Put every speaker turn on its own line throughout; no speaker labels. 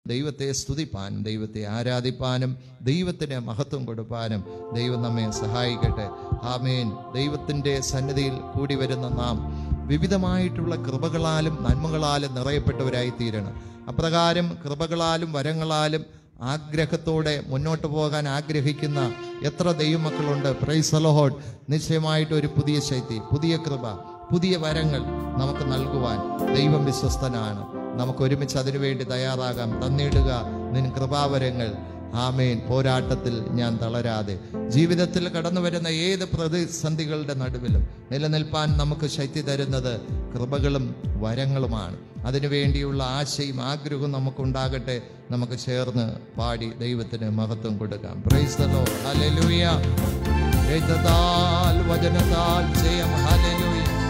ദൈവത്തെ സ്തുതിപ്പാനും ദൈവത്തെ ആരാധിപ്പാനും ദൈവത്തിന് മഹത്വം കൊടുപ്പാനും ദൈവം നമ്മെ സഹായിക്കട്ടെ ആമേൻ ദൈവത്തിൻ്റെ സന്നിധിയിൽ കൂടി വരുന്ന നാം വിവിധമായിട്ടുള്ള കൃപകളാലും നന്മകളാലും നിറയപ്പെട്ടവരായി തീരണം അപ്രകാരം കൃപകളാലും വരങ്ങളാലും ആഗ്രഹത്തോടെ മുന്നോട്ട് പോകാൻ ആഗ്രഹിക്കുന്ന എത്ര ദൈവമക്കളുണ്ട് പ്രൈസ് അലോഹോഡ് നിശ്ചയമായിട്ട് ഒരു പുതിയ ശൈതി പുതിയ കൃപ പുതിയ വരങ്ങൾ നമുക്ക് നൽകുവാൻ ദൈവം വിശ്വസ്തനാണ് നമുക്ക് ഒരുമിച്ച് അതിനുവേണ്ടി തയ്യാറാകാം തന്നിടുക നിൻ കൃപാവരങ്ങൾ ആമേൻ പോരാട്ടത്തിൽ ഞാൻ തളരാതെ ജീവിതത്തിൽ കടന്നു വരുന്ന ഏത് പ്രതിസന്ധികളുടെ നടുവിലും നിലനിൽപ്പാൻ നമുക്ക് ശക്തി തരുന്നത് കൃപകളും വരങ്ങളുമാണ് അതിനുവേണ്ടിയുള്ള ആശയും ആഗ്രഹവും നമുക്കുണ്ടാകട്ടെ നമുക്ക് ചേർന്ന് പാടി ദൈവത്തിന് മഹത്വം കൊടുക്കാം പ്രൈസ് ദ ലോർഡ് ഹല്ലേലൂയ എഴുത്തതാൽ വചനത്താൽ ജയം ഹല്ലേലൂയ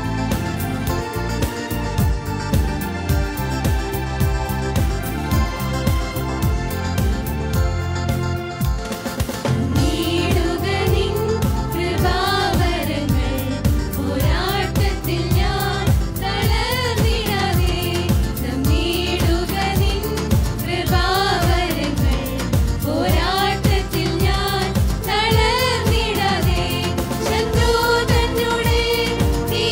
നീടുക നിൻ കൃപാവരങ്ങൾ പോരാട്ടത്തിൽ ഞാൻ തളർന്നിടാതെ നീടുക നിൻ കൃപാവരങ്ങൾ പോരാട്ടത്തിൽ ഞാൻ തളർന്നിടാതെ ശത്രു തന്നോട്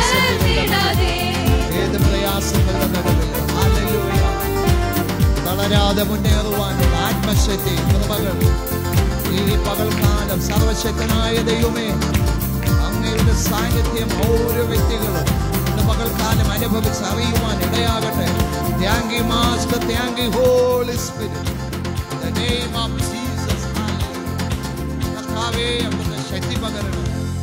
തളർന്നിടാതെ
ഏത് പ്രയാസങ്ങളുടെ നടുവിൽ ഹല്ലേലൂയ. തളരാതെ മുന്നേറുവാനുള്ള ആത്മശക്തി കൃപകൾ ഈ പകൽക്കാലം സർവശക്തനായ ദൈവമേ അങ്ങയുടെ സാന്നിധ്യം ഓരോ വ്യക്തികളും ഇന്ന് പകൽക്കാലം അനുഭവിച്ച് അറിയുവാൻ ഇടയാകട്ടെ thank you master thank you Holy Spirit In the name of Jesus, hallelujah. കർത്താവേ അവിടുന്ന് ശക്തി പകരണം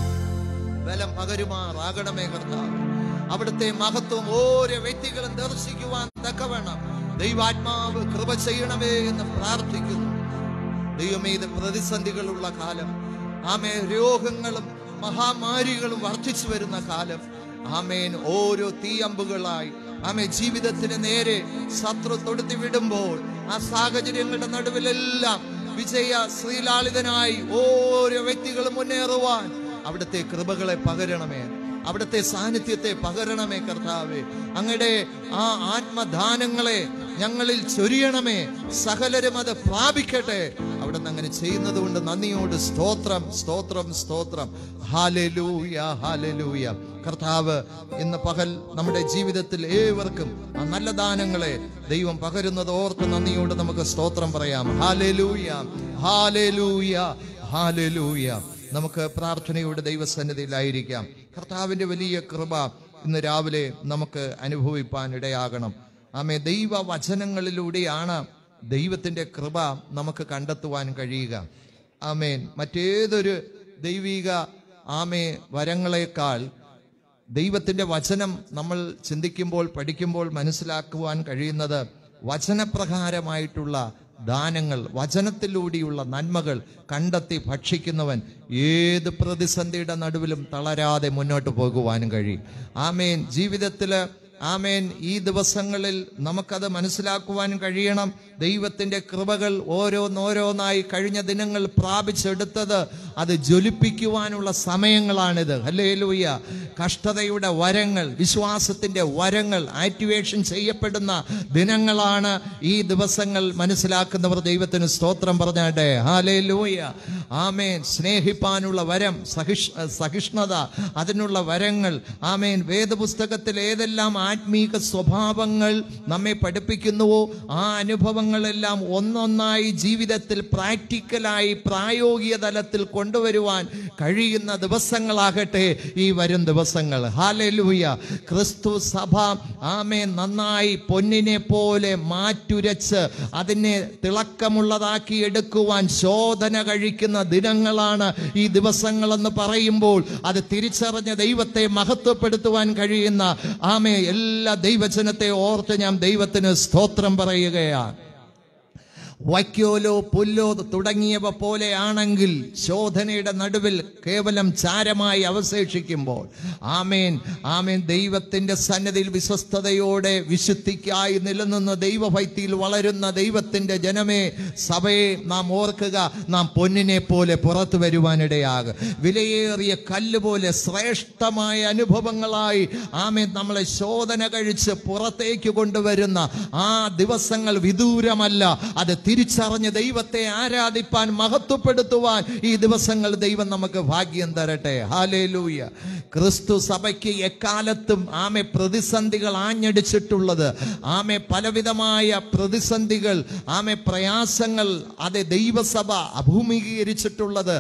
ബലം പകരുമാറാകണമേ കർത്താവ് അവിടുത്തെ മഹത്വം ഓരോ വ്യക്തികളും ദർശിക്കുവാൻ തക്കവേണം ദൈവാത്മാവ് കൃപ ചെയ്യണമേ എന്ന് പ്രാർത്ഥിക്കുന്നു ദൈവമേ ഇത് പ്രതിസന്ധികളുള്ള കാലം ആമേ രോഗങ്ങളും മഹാമാരികളും വർദ്ധിച്ചു വരുന്ന കാലം ആമേൻ ഓരോ തീയമ്പുകളായി ആമേ ജീവിതത്തിന് നേരെ ശത്രു തൊടുത്തി വിടുമ്പോൾ ആ സാഹചര്യങ്ങളുടെ നടുവിലെല്ലാം വിജയ ശ്രീലാളിതനായി ഓരോ വ്യക്തികളും മുന്നേറുവാൻ അവിടുത്തെ കൃപകളെ പകരണമേ അവിടുത്തെ സാന്നിധ്യത്തെ പകരണമേ കർത്താവേ അങ്ങയുടെ ആ ആത്മദാനങ്ങളെ ഞങ്ങളിൽ ചൊരിയണമേ സകലരും അത് പ്രാപിക്കട്ടെ അവിടെ നിന്ന് അങ്ങനെ ചെയ്യുന്നത് കൊണ്ട് നന്ദിയോട് സ്തോത്രം സ്തോത്രം സ്തോത്രം ഹാലലൂയ ഹാലലൂയ കർത്താവ് ഇന്ന് പകൽ നമ്മുടെ ജീവിതത്തിൽ ഏവർക്കും ആ നല്ല ദാനങ്ങളെ ദൈവം പകരുന്നത് ഓർത്ത് നന്ദിയോട് നമുക്ക് സ്തോത്രം പറയാം ഹാലലൂയ ഹാലലൂയ ഹാലലൂയ നമുക്ക് പ്രാർത്ഥനയുടെ ദൈവസന്നിധിയിലായിരിക്കാം കർത്താവിന്റെ വലിയ കൃപ ഇന്ന് രാവിലെ നമുക്ക് അനുഭവിപ്പാൻ ഇടയാകണം ആമേ ദൈവ വചനങ്ങളിലൂടെയാണ് ദൈവത്തിന്റെ കൃപ നമുക്ക് കണ്ടെത്തുവാൻ കഴിയുക ആമേൻ മറ്റേതൊരു ദൈവിക ആമേ വരങ്ങളെക്കാൾ ദൈവത്തിന്റെ വചനം നമ്മൾ ചിന്തിക്കുമ്പോൾ പഠിക്കുമ്പോൾ മനസ്സിലാക്കുവാൻ കഴിയുന്നത് വചനപ്രകാരമായിട്ടുള്ള ദാനങ്ങൾ വചനത്തിലൂടെയുള്ള നന്മകൾ കണ്ടെത്തി ഭക്ഷിക്കുന്നവൻ ഏത് പ്രതിസന്ധിയുടെ നടുവിലും തളരാതെ മുന്നോട്ട് പോകുവാനും കഴിയും ആമേൻ ജീവിതത്തില് ആമേൻ ഈ ദിവസങ്ങളിൽ നമുക്കത് മനസ്സിലാക്കുവാൻ കഴിയണം ദൈവത്തിന്റെ കൃപകൾ ഓരോന്നോരോന്നായി കഴിഞ്ഞ ദിനങ്ങൾ പ്രാപിച്ചെടുത്തത് അത് ജ്വലിപ്പിക്കുവാനുള്ള സമയങ്ങളാണിത് ഹല്ലേലൂയ കഷ്ടതയുടെ വരങ്ങൾ വിശ്വാസത്തിന്റെ വരങ്ങൾ ആക്ടിവേഷൻ ചെയ്യപ്പെടുന്ന ദിനങ്ങളാണ് ഈ ദിവസങ്ങൾ മനസ്സിലാക്കുന്നവർ ദൈവത്തിന് സ്തോത്രം പറഞ്ഞാട്ടെ ഹാലേലൂയ ആമേൻ സ്നേഹിപ്പാനുള്ള വരം സഹിഷ് സഹിഷ്ണുത അതിനുള്ള വരങ്ങൾ ആമേൻ വേദപുസ്തകത്തിൽ ഏതെല്ലാം ആത്മീക സ്വഭാവങ്ങൾ നമ്മെ പഠിപ്പിക്കുന്നുവോ ആ അനുഭവങ്ങളെല്ലാം ഒന്നൊന്നായി ജീവിതത്തിൽ പ്രാക്ടിക്കലായി പ്രായോഗിക തലത്തിൽ കൊണ്ടുവരുവാൻ കഴിയുന്ന ദിവസങ്ങളാകട്ടെ ഈ വരും ദിവസങ്ങൾ ഹാലലൂയ ക്രിസ്തു സഭ ആമേ നന്നായി പൊന്നിനെ പോലെ മാറ്റുരച്ച് അതിനെ തിളക്കമുള്ളതാക്കി എടുക്കുവാൻ ശോധന കഴിക്കുന്ന ദിനങ്ങളാണ് ഈ ദിവസങ്ങളെന്ന് പറയുമ്പോൾ അത് തിരിച്ചറിഞ്ഞ ദൈവത്തെ മഹത്വപ്പെടുത്തുവാൻ കഴിയുന്ന ആമേ എല്ലാ ദൈവജനത്തെ ഓർത്ത് ഞാൻ ദൈവത്തിന് സ്തോത്രം പറയുകയാണ് വൈക്കോലോ പുല്ലോ തുടങ്ങിയവ പോലെയാണെങ്കിൽ ശോധനയുടെ നടുവിൽ കേവലം ചാരമായി അവശേഷിക്കുമ്പോൾ ആമേൻ ആമേൻ ദൈവത്തിന്റെ സന്നദ്ധിയിൽ വിശ്വസ്തയോടെ വിശുദ്ധിക്കായി നിലനിന്ന് ദൈവഭക്തിയിൽ വളരുന്ന ദൈവത്തിന്റെ ജനമേ സഭയെ നാം ഓർക്കുക നാം പൊന്നിനെ പോലെ പുറത്തു വരുവാനിടയാകും വിലയേറിയ കല്ല് പോലെ ശ്രേഷ്ഠമായ അനുഭവങ്ങളായി ആമേൻ നമ്മളെ ശോധന കഴിച്ച് പുറത്തേക്ക് കൊണ്ടുവരുന്ന ആ ദിവസങ്ങൾ വിദൂരമല്ല അത് തിരിച്ചറിഞ്ഞ് ദൈവത്തെ ആരാധിപ്പാൻ മഹത്വപ്പെടുത്തുവാൻ ഈ ദിവസങ്ങൾ ദൈവം നമുക്ക് ഭാഗ്യം തരട്ടെ ഹാലേലൂയ ക്രിസ്തു സഭയ്ക്ക് എക്കാലത്തും ആമെ പ്രതിസന്ധികൾ ആഞ്ഞടിച്ചിട്ടുള്ളത് ആമെ പലവിധമായ പ്രതിസന്ധികൾ ആമെ പ്രയാസങ്ങൾ അത് ദൈവസഭ അഭിമുഖീകരിച്ചിട്ടുള്ളത്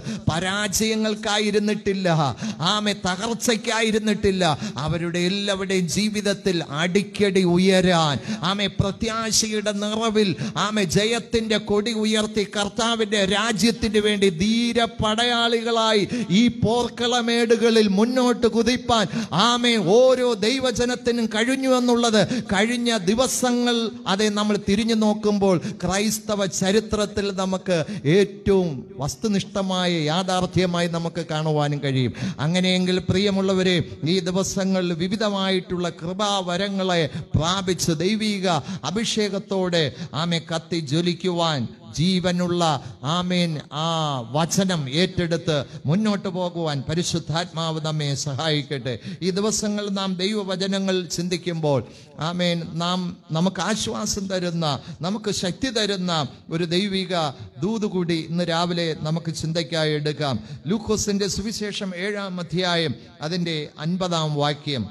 പരാജയങ്ങൾക്കായിരുന്നിട്ടില്ല ആമെ തകർച്ചയ്ക്കായിരുന്നിട്ടില്ല അവരുടെ എല്ലാവരുടെയും ജീവിതത്തിൽ അടിക്കടി ഉയരാൻ ആമെ പ്രത്യാശയുടെ നിറവിൽ ആമെ ജയത്തിന്റെ കൊടി ഉയർത്തി കർത്താവിന്റെ രാജ്യത്തിന് വേണ്ടി ധീര പടയാളികളായി ഈ പോർക്കളമേടുകളിൽ മുന്നോട്ട് കുതിപ്പാൻ ആമെ ഓരോ ദൈവജനത്തിനും കഴിഞ്ഞു എന്നുള്ളത് കഴിഞ്ഞ ദിവസങ്ങൾ അതെ നമ്മൾ തിരിഞ്ഞു നോക്കുമ്പോൾ ക്രൈസ്തവ ചരിത്രത്തിൽ നമുക്ക് ഏറ്റവും വസ്തുനിഷ്ഠമായ യാഥാർത്ഥ്യമായി നമുക്ക് കാണുവാനും കഴിയും അങ്ങനെയെങ്കിൽ പ്രിയമുള്ളവരെ ഈ ദിവസങ്ങളിൽ വിവിധമായിട്ടുള്ള കൃപാവരങ്ങളെ പ്രാപിച്ച് ദൈവിക അഭിഷേകത്തോടെ ആമെ കത്തി ജ്വലിക്കുവാൻ ജീവനുള്ള ആമേൻ ആ വചനം ഏറ്റെടുത്ത് മുന്നോട്ട് പോകുവാൻ പരിശുദ്ധാത്മാവ് നമ്മെ സഹായിക്കട്ടെ ഈ ദിവസങ്ങൾ നാം ദൈവവചനങ്ങൾ ചിന്തിക്കുമ്പോൾ ആമേൻ നാം നമുക്ക് ആശ്വാസം തരുന്ന നമുക്ക് ശക്തി തരുന്ന ഒരു ദൈവിക ദൂത് കൂടി ഇന്ന് രാവിലെ നമുക്ക് ചിന്തയ്ക്കായി എടുക്കാം ലൂക്കോസിന്റെ സുവിശേഷം ഏഴാം അധ്യായം അതിന്റെ അൻപതാം വാക്യം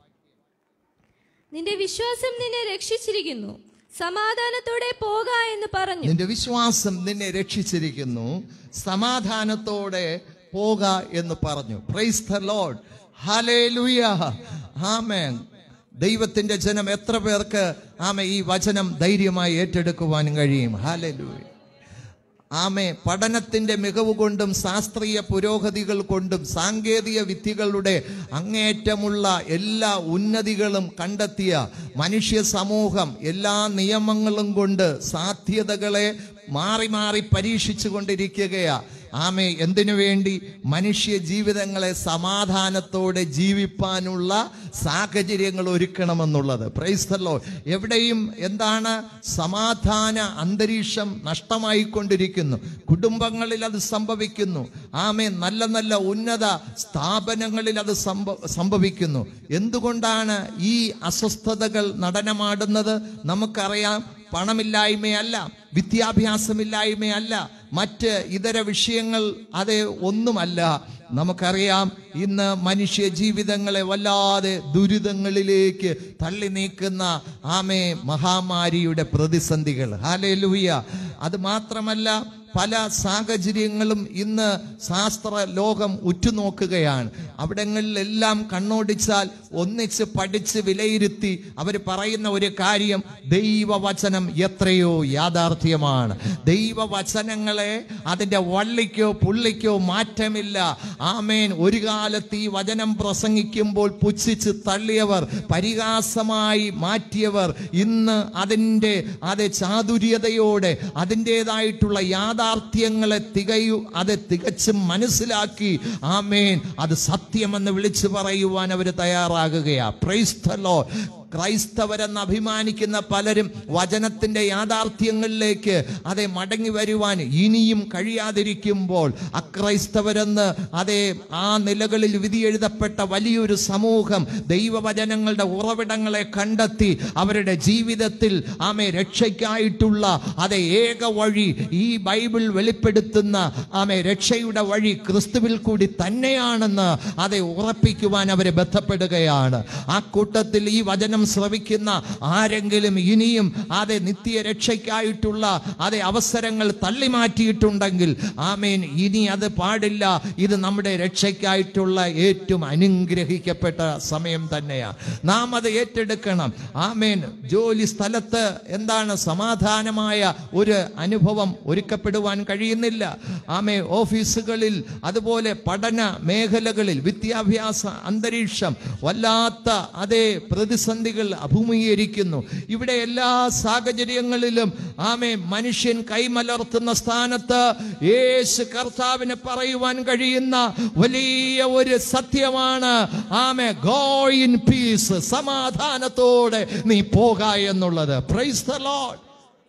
നിന്റെ വിശ്വാസം നിന്നെ രക്ഷിച്ചിരിക്കുന്നു സമാധാനത്തോടെ പോക എന്ന് പറഞ്ഞു
നിന്റെ വിശ്വാസം നിന്നെ രക്ഷിച്ചിരിക്കുന്നു സമാധാനത്തോടെ പോക എന്ന് പറഞ്ഞു praise the Lord hallelujah amen ദൈവത്തിന്റെ ജനം എത്ര പേർക്ക് ആമേ ഈ വചനം ധൈര്യമായി ഏറ്റെടുക്കുവാൻ കഴിയും ഹല്ലേലൂയ ആമേ പഠനത്തിന്റെ മികവ് കൊണ്ടും ശാസ്ത്രീയ പുരോഗതികൾ കൊണ്ടും സാങ്കേതിക വിദ്യകളുടെ അങ്ങേറ്റമുള്ള എല്ലാ ഉന്നതികളും കണ്ടെത്തിയ മനുഷ്യ സമൂഹം എല്ലാ നിയമങ്ങളും കൊണ്ട് സാധ്യതകളെ മാറി മാറി പരീക്ഷിച്ചു കൊണ്ടിരിക്കുകയാ ആമേ എന്തിനു വേണ്ടി മനുഷ്യ ജീവിതങ്ങളെ സമാധാനത്തോടെ ജീവിപ്പാനുള്ള സാഹചര്യങ്ങൾ ഒരുക്കണമെന്നുള്ളത് പ്രൈസ്തല്ലോ എവിടെയും എന്താണ് സമാധാന അന്തരീക്ഷം നഷ്ടമായിക്കൊണ്ടിരിക്കുന്നു കുടുംബങ്ങളിൽ അത് സംഭവിക്കുന്നു ആമേ നല്ല നല്ല ഉന്നത സ്ഥാപനങ്ങളിൽ അത് സംഭ സംഭവിക്കുന്നു എന്തുകൊണ്ടാണ് ഈ അസ്വസ്ഥതകൾ നടനമാടുന്നത് നമുക്കറിയാം പണമില്ലായ്മയല്ല വിദ്യാഭ്യാസമില്ലായ്മയല്ല മറ്റ് ഇതര വിഷയങ്ങൾ അത് ഒന്നുമല്ല നമുക്കറിയാം ഇന്ന് മനുഷ്യ ജീവിതങ്ങളെ വല്ലാതെ ദുരിതങ്ങളിലേക്ക് തള്ളി നീക്കുന്ന ആമേ മഹാമാരിയുടെ പ്രതിസന്ധികൾ ഹാലേ അത് മാത്രമല്ല പല സാഹചര്യങ്ങളും ഇന്ന് ശാസ്ത്ര ലോകം ഉറ്റുനോക്കുകയാണ് അവിടങ്ങളിലെല്ലാം കണ്ണോടിച്ചാൽ ഒന്നിച്ച് പഠിച്ച് വിലയിരുത്തി അവർ പറയുന്ന ഒരു കാര്യം ദൈവവചനം എത്രയോ യാഥാർത്ഥ്യമാണ് ദൈവവചനങ്ങളെ അതിൻ്റെ വള്ളിക്കോ പുള്ളിക്കോ മാറ്റമില്ല ആമേൻ ഒരു കാലത്ത് ഈ വചനം പ്രസംഗിക്കുമ്പോൾ പുച്ഛിച്ച് തള്ളിയവർ പരിഹാസമായി മാറ്റിയവർ ഇന്ന് അതിൻ്റെ അത് ചാതുര്യതയോടെ അതിൻ്റെതായിട്ടുള്ള യാഥാർത്ഥ്യങ്ങളെ തികയു അത് തികച്ചും മനസ്സിലാക്കി ആമേൻ അത് സത്യമെന്ന് വിളിച്ചു പറയുവാൻ അവർ തയ്യാറാകുകയാ പ്രൈസ്തലോ ക്രൈസ്തവരെന്ന് അഭിമാനിക്കുന്ന പലരും വചനത്തിന്റെ യാഥാർത്ഥ്യങ്ങളിലേക്ക് അതെ മടങ്ങി വരുവാൻ ഇനിയും കഴിയാതിരിക്കുമ്പോൾ അക്രൈസ്തവരെന്ന് അതെ ആ നിലകളിൽ വിധി എഴുതപ്പെട്ട വലിയൊരു സമൂഹം ദൈവവചനങ്ങളുടെ ഉറവിടങ്ങളെ കണ്ടെത്തി അവരുടെ ജീവിതത്തിൽ ആമെ രക്ഷയ്ക്കായിട്ടുള്ള അതെ ഏക വഴി ഈ ബൈബിൾ വെളിപ്പെടുത്തുന്ന ആമെ രക്ഷയുടെ വഴി ക്രിസ്തുവിൽ കൂടി തന്നെയാണെന്ന് അതെ ഉറപ്പിക്കുവാൻ അവരെ ബന്ധപ്പെടുകയാണ് ആ കൂട്ടത്തിൽ ഈ വചനം ശ്രവിക്കുന്ന ആരെങ്കിലും ഇനിയും അതെ നിത്യ രക്ഷയ്ക്കായിട്ടുള്ള അതെ അവസരങ്ങൾ തള്ളി മാറ്റിയിട്ടുണ്ടെങ്കിൽ ആമേൻ ഇനി അത് പാടില്ല ഇത് നമ്മുടെ രക്ഷയ്ക്കായിട്ടുള്ള ഏറ്റവും അനുഗ്രഹിക്കപ്പെട്ട സമയം തന്നെയാണ് നാം അത് ഏറ്റെടുക്കണം ആമേൻ ജോലി സ്ഥലത്ത് എന്താണ് സമാധാനമായ ഒരു അനുഭവം ഒരുക്കപ്പെടുവാൻ കഴിയുന്നില്ല ആമേ ഓഫീസുകളിൽ അതുപോലെ പഠന മേഖലകളിൽ വിദ്യാഭ്യാസ അന്തരീക്ഷം വല്ലാത്ത അതേ പ്രതിസന്ധികൾ അഭിമുഖീകരിക്കുന്നു ഇവിടെ എല്ലാ സാഹചര്യങ്ങളിലും ആമേ മനുഷ്യൻ കൈമലർത്തുന്ന സ്ഥാനത്ത് യേശു കർത്താവിന് പറയുവാൻ കഴിയുന്ന വലിയ ഒരു സത്യമാണ് ആമേ ഗോ ഇൻ പീസ് സമാധാനത്തോടെ നീ പോക എന്നുള്ളത് പ്രൈസ് ദ ലോർഡ്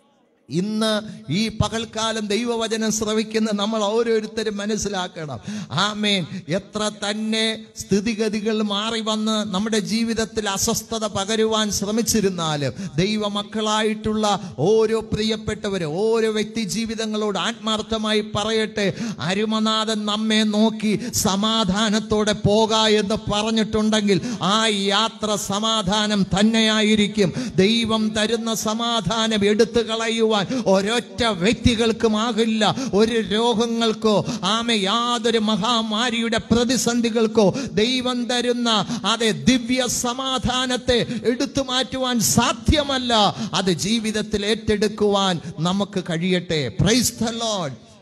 ഇന്ന് ഈ പകൽക്കാലം ദൈവവചനം ശ്രവിക്കുന്ന നമ്മൾ ഓരോരുത്തരും മനസ്സിലാക്കണം ആമേൻ എത്ര തന്നെ സ്ഥിതിഗതികൾ മാറി വന്ന് നമ്മുടെ ജീവിതത്തിൽ അസ്വസ്ഥത പകരുവാൻ ശ്രമിച്ചിരുന്നാലും ദൈവമക്കളായിട്ടുള്ള ഓരോ പ്രിയപ്പെട്ടവര് ഓരോ വ്യക്തി ജീവിതങ്ങളോട് ആത്മാർത്ഥമായി പറയട്ടെ അരുമനാഥൻ നമ്മെ നോക്കി സമാധാനത്തോടെ പോക എന്ന് പറഞ്ഞിട്ടുണ്ടെങ്കിൽ ആ യാത്ര സമാധാനം തന്നെയായിരിക്കും ദൈവം തരുന്ന സമാധാനം എടുത്തു കളയുവാൻ ഒരൊറ്റ വ്യക്തികൾക്കുമാകില്ല ഒരു രോഗങ്ങൾക്കോ ആമ യാതൊരു മഹാമാരിയുടെ പ്രതിസന്ധികൾക്കോ ദൈവം തരുന്ന അതെ ദിവ്യ സമാധാനത്തെ എടുത്തു മാറ്റുവാൻ സാധ്യമല്ല അത് ജീവിതത്തിൽ ഏറ്റെടുക്കുവാൻ നമുക്ക് കഴിയട്ടെ പ്രൈസ് ദ ലോർഡ്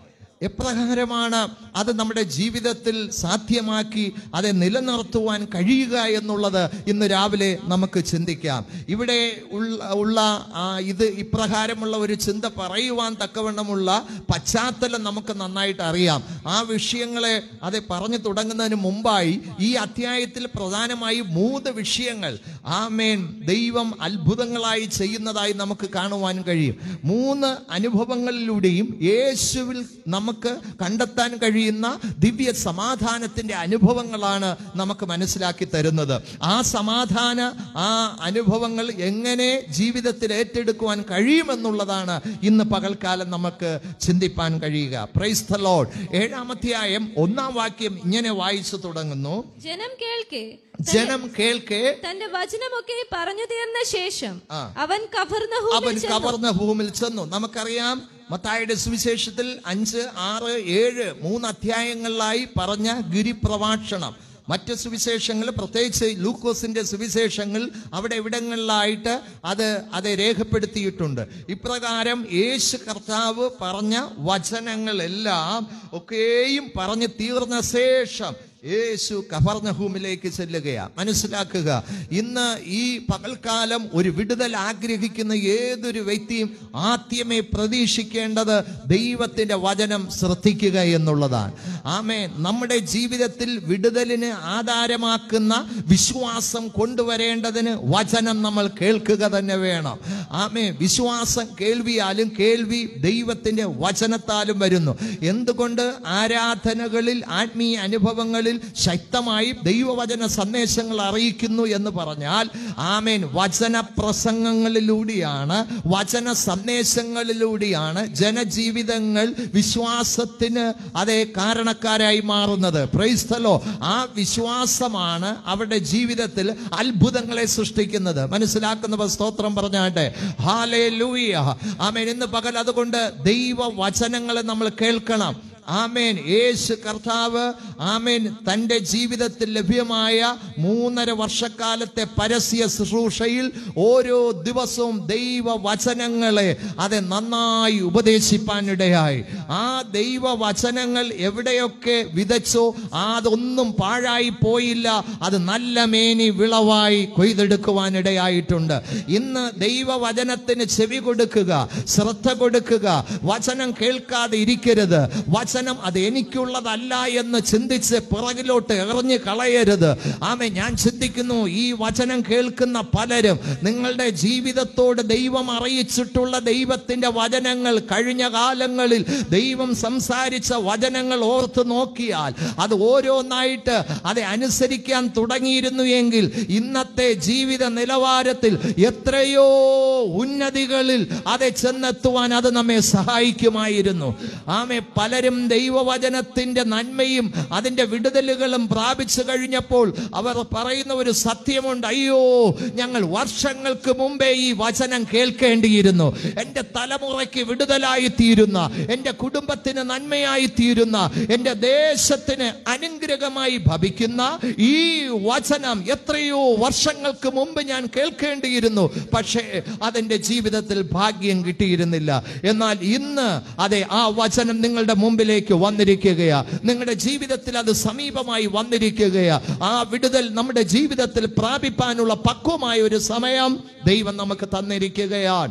എപ്രകാരമാണ് അത് നമ്മുടെ ജീവിതത്തിൽ സാധ്യമാക്കി അത് നിലനിർത്തുവാൻ കഴിയുക എന്നുള്ളത് ഇന്ന് രാവിലെ നമുക്ക് ചിന്തിക്കാം ഇവിടെ ഉള്ള ഉള്ള ആ ഇത് ഇപ്രകാരമുള്ള ഒരു ചിന്ത പറയുവാൻ തക്കവണ്ണമുള്ള പശ്ചാത്തലം നമുക്ക് നന്നായിട്ട് അറിയാം ആ വിഷയങ്ങളെ അത് പറഞ്ഞു തുടങ്ങുന്നതിന് മുമ്പായി ഈ അധ്യായത്തിൽ പ്രധാനമായി മൂന്ന് വിഷയങ്ങൾ ആമേൻ ദൈവം അത്ഭുതങ്ങളായി ചെയ്യുന്നതായി നമുക്ക് കാണുവാൻ കഴിയും മൂന്ന് അനുഭവങ്ങളിലൂടെയും യേശുവിൽ നമുക്ക് കണ്ടെത്താൻ കഴിയുന്ന ദിവ്യ സമാധാനത്തിന്റെ അനുഭവങ്ങളാണ് നമുക്ക് മനസ്സിലാക്കി തരുന്നത് ആ സമാധാന ആ അനുഭവങ്ങൾ എങ്ങനെ ജീവിതത്തിൽ ഏറ്റെടുക്കുവാൻ കഴിയുമെന്നുള്ളതാണ് ഇന്ന് പകൽക്കാലം നമുക്ക് ചിന്തിപ്പാൻ കഴിയുക പ്രൈസ് ദ ലോർഡ് ഏഴാമധ്യായം ഒന്നാം വാക്യം ഇങ്ങനെ വായിച്ചു തുടങ്ങുന്നു
ജനം കേൾക്കെ
ജനം കേൾക്കെ
തന്റെ വചനമൊക്കെ പറഞ്ഞു തീർന്ന ശേഷം
ആ.
അവൻ കഫർന്നഹൂമിൽ
അവൻ
ചെന്നു.
കവർന്ന ഭൂമിൽ ചെന്നു നമുക്കറിയാം മത്തായുടെ സുവിശേഷത്തിൽ അഞ്ച് ആറ് ഏഴ് മൂന്ന് അധ്യായങ്ങളിലായി പറഞ്ഞ ഗിരിപ്രഭാഷണം മറ്റ് സുവിശേഷങ്ങൾ പ്രത്യേകിച്ച് ലൂക്കോസിന്റെ സുവിശേഷങ്ങൾ അവിടെ ഇവിടങ്ങളിലായിട്ട് അത് അത് രേഖപ്പെടുത്തിയിട്ടുണ്ട് ഇപ്രകാരം യേശു കർത്താവ് പറഞ്ഞ വചനങ്ങളെല്ലാം ഒക്കെയും പറഞ്ഞു തീർന്ന ശേഷം യേശു കഫർണഹൂമിലേക്ക് ചെല്ലുകയാണ് മനസ്സിലാക്കുക ഇന്ന് ഈ പകൽക്കാലം ഒരു വിടുതൽ ആഗ്രഹിക്കുന്ന ഏതൊരു വ്യക്തിയും ആദ്യമേ പ്രതീക്ഷിക്കേണ്ടത് ദൈവത്തിന്റെ വചനം ശ്രദ്ധിക്കുക എന്നുള്ളതാണ് ആമേ നമ്മുടെ ജീവിതത്തിൽ വിടുതലിന് ആധാരമാക്കുന്ന വിശ്വാസം കൊണ്ടുവരേണ്ടതിന് വചനം നമ്മൾ കേൾക്കുക തന്നെ വേണം ആമേ വിശ്വാസം കേൾവിയാലും കേൾവി ദൈവത്തിന്റെ വചനത്താലും വരുന്നു എന്തുകൊണ്ട് ആരാധനകളിൽ ആത്മീയ അനുഭവങ്ങളിൽ ശക്തമായി ദൈവവചന സന്ദേശങ്ങൾ അറിയിക്കുന്നു എന്ന് പറഞ്ഞാൽ ആമേൻ വചന പ്രസംഗങ്ങളിലൂടെയാണ് വചന സന്ദേശങ്ങളിലൂടെയാണ് ജനജീവിതങ്ങൾ വിശ്വാസത്തിന് അതേ കാരണക്കാരായി മാറുന്നത് പ്രൈസ്തലോ ആ വിശ്വാസമാണ് അവരുടെ ജീവിതത്തിൽ അത്ഭുതങ്ങളെ സൃഷ്ടിക്കുന്നത് മനസ്സിലാക്കുന്നവർ സ്തോത്രം പറഞ്ഞാട്ടെ ഹാലേ ലൂയ ആമേൻ ഇന്ന് പകൽ അതുകൊണ്ട് ദൈവ വചനങ്ങളെ നമ്മൾ കേൾക്കണം ആമേൻ യേശു കർത്താവ് ആമേൻ തൻ്റെ ജീവിതത്തിൽ ലഭ്യമായ മൂന്നര വർഷക്കാലത്തെ പരസ്യ ശുശ്രൂഷയിൽ ഓരോ ദിവസവും ദൈവ വചനങ്ങളെ അത് നന്നായി ഉപദേശിപ്പാനിടയായി ആ ദൈവ വചനങ്ങൾ എവിടെയൊക്കെ വിതച്ചോ അതൊന്നും പാഴായി പോയില്ല അത് നല്ല മേനി വിളവായി കൊയ്തെടുക്കുവാനിടയായിട്ടുണ്ട് ഇന്ന് ദൈവവചനത്തിന് ചെവി കൊടുക്കുക ശ്രദ്ധ കൊടുക്കുക വചനം കേൾക്കാതെ ഇരിക്കരുത് വചനം അത് എനിക്കുള്ളതല്ല എന്ന് ചിന്തിച്ച് പിറകിലോട്ട് എറിഞ്ഞു കളയരുത് ആമേ ഞാൻ ചിന്തിക്കുന്നു ഈ വചനം കേൾക്കുന്ന പലരും നിങ്ങളുടെ ജീവിതത്തോട് ദൈവം അറിയിച്ചിട്ടുള്ള ദൈവത്തിന്റെ വചനങ്ങൾ കഴിഞ്ഞ കാലങ്ങളിൽ ദൈവം സംസാരിച്ച വചനങ്ങൾ ഓർത്ത് നോക്കിയാൽ അത് ഓരോന്നായിട്ട് അത് അനുസരിക്കാൻ തുടങ്ങിയിരുന്നു എങ്കിൽ ഇന്നത്തെ ജീവിത നിലവാരത്തിൽ എത്രയോ ഉന്നതികളിൽ അത് ചെന്നെത്തുവാൻ അത് നമ്മെ സഹായിക്കുമായിരുന്നു ആമെ പലരും ദൈവവചനത്തിന്റെ നന്മയും അതിന്റെ വിടുതലുകളും പ്രാപിച്ചു കഴിഞ്ഞപ്പോൾ അവർ പറയുന്ന ഒരു സത്യമുണ്ട് അയ്യോ ഞങ്ങൾ വർഷങ്ങൾക്ക് മുമ്പേ ഈ വചനം കേൾക്കേണ്ടിയിരുന്നു എൻ്റെ തലമുറയ്ക്ക് വിടുതലായി തീരുന്ന എൻ്റെ കുടുംബത്തിന് നന്മയായി തീരുന്ന എൻ്റെ ദേശത്തിന് അനുഗ്രഹമായി ഭവിക്കുന്ന ഈ വചനം എത്രയോ വർഷങ്ങൾക്ക് മുമ്പ് ഞാൻ കേൾക്കേണ്ടിയിരുന്നു പക്ഷേ അതെന്റെ ജീവിതത്തിൽ ഭാഗ്യം കിട്ടിയിരുന്നില്ല എന്നാൽ ഇന്ന് അതെ ആ വചനം നിങ്ങളുടെ മുമ്പിലേക്ക് വന്നിരിക്കുകയാ നിങ്ങളുടെ ജീവിതത്തിൽ അത് സമീപമായി വന്നിരിക്കുകയാ ആ വിടുതൽ നമ്മുടെ ജീവിതത്തിൽ പ്രാപിപ്പാനുള്ള പക്വമായ ഒരു സമയം ദൈവം നമുക്ക് തന്നിരിക്കുകയാണ്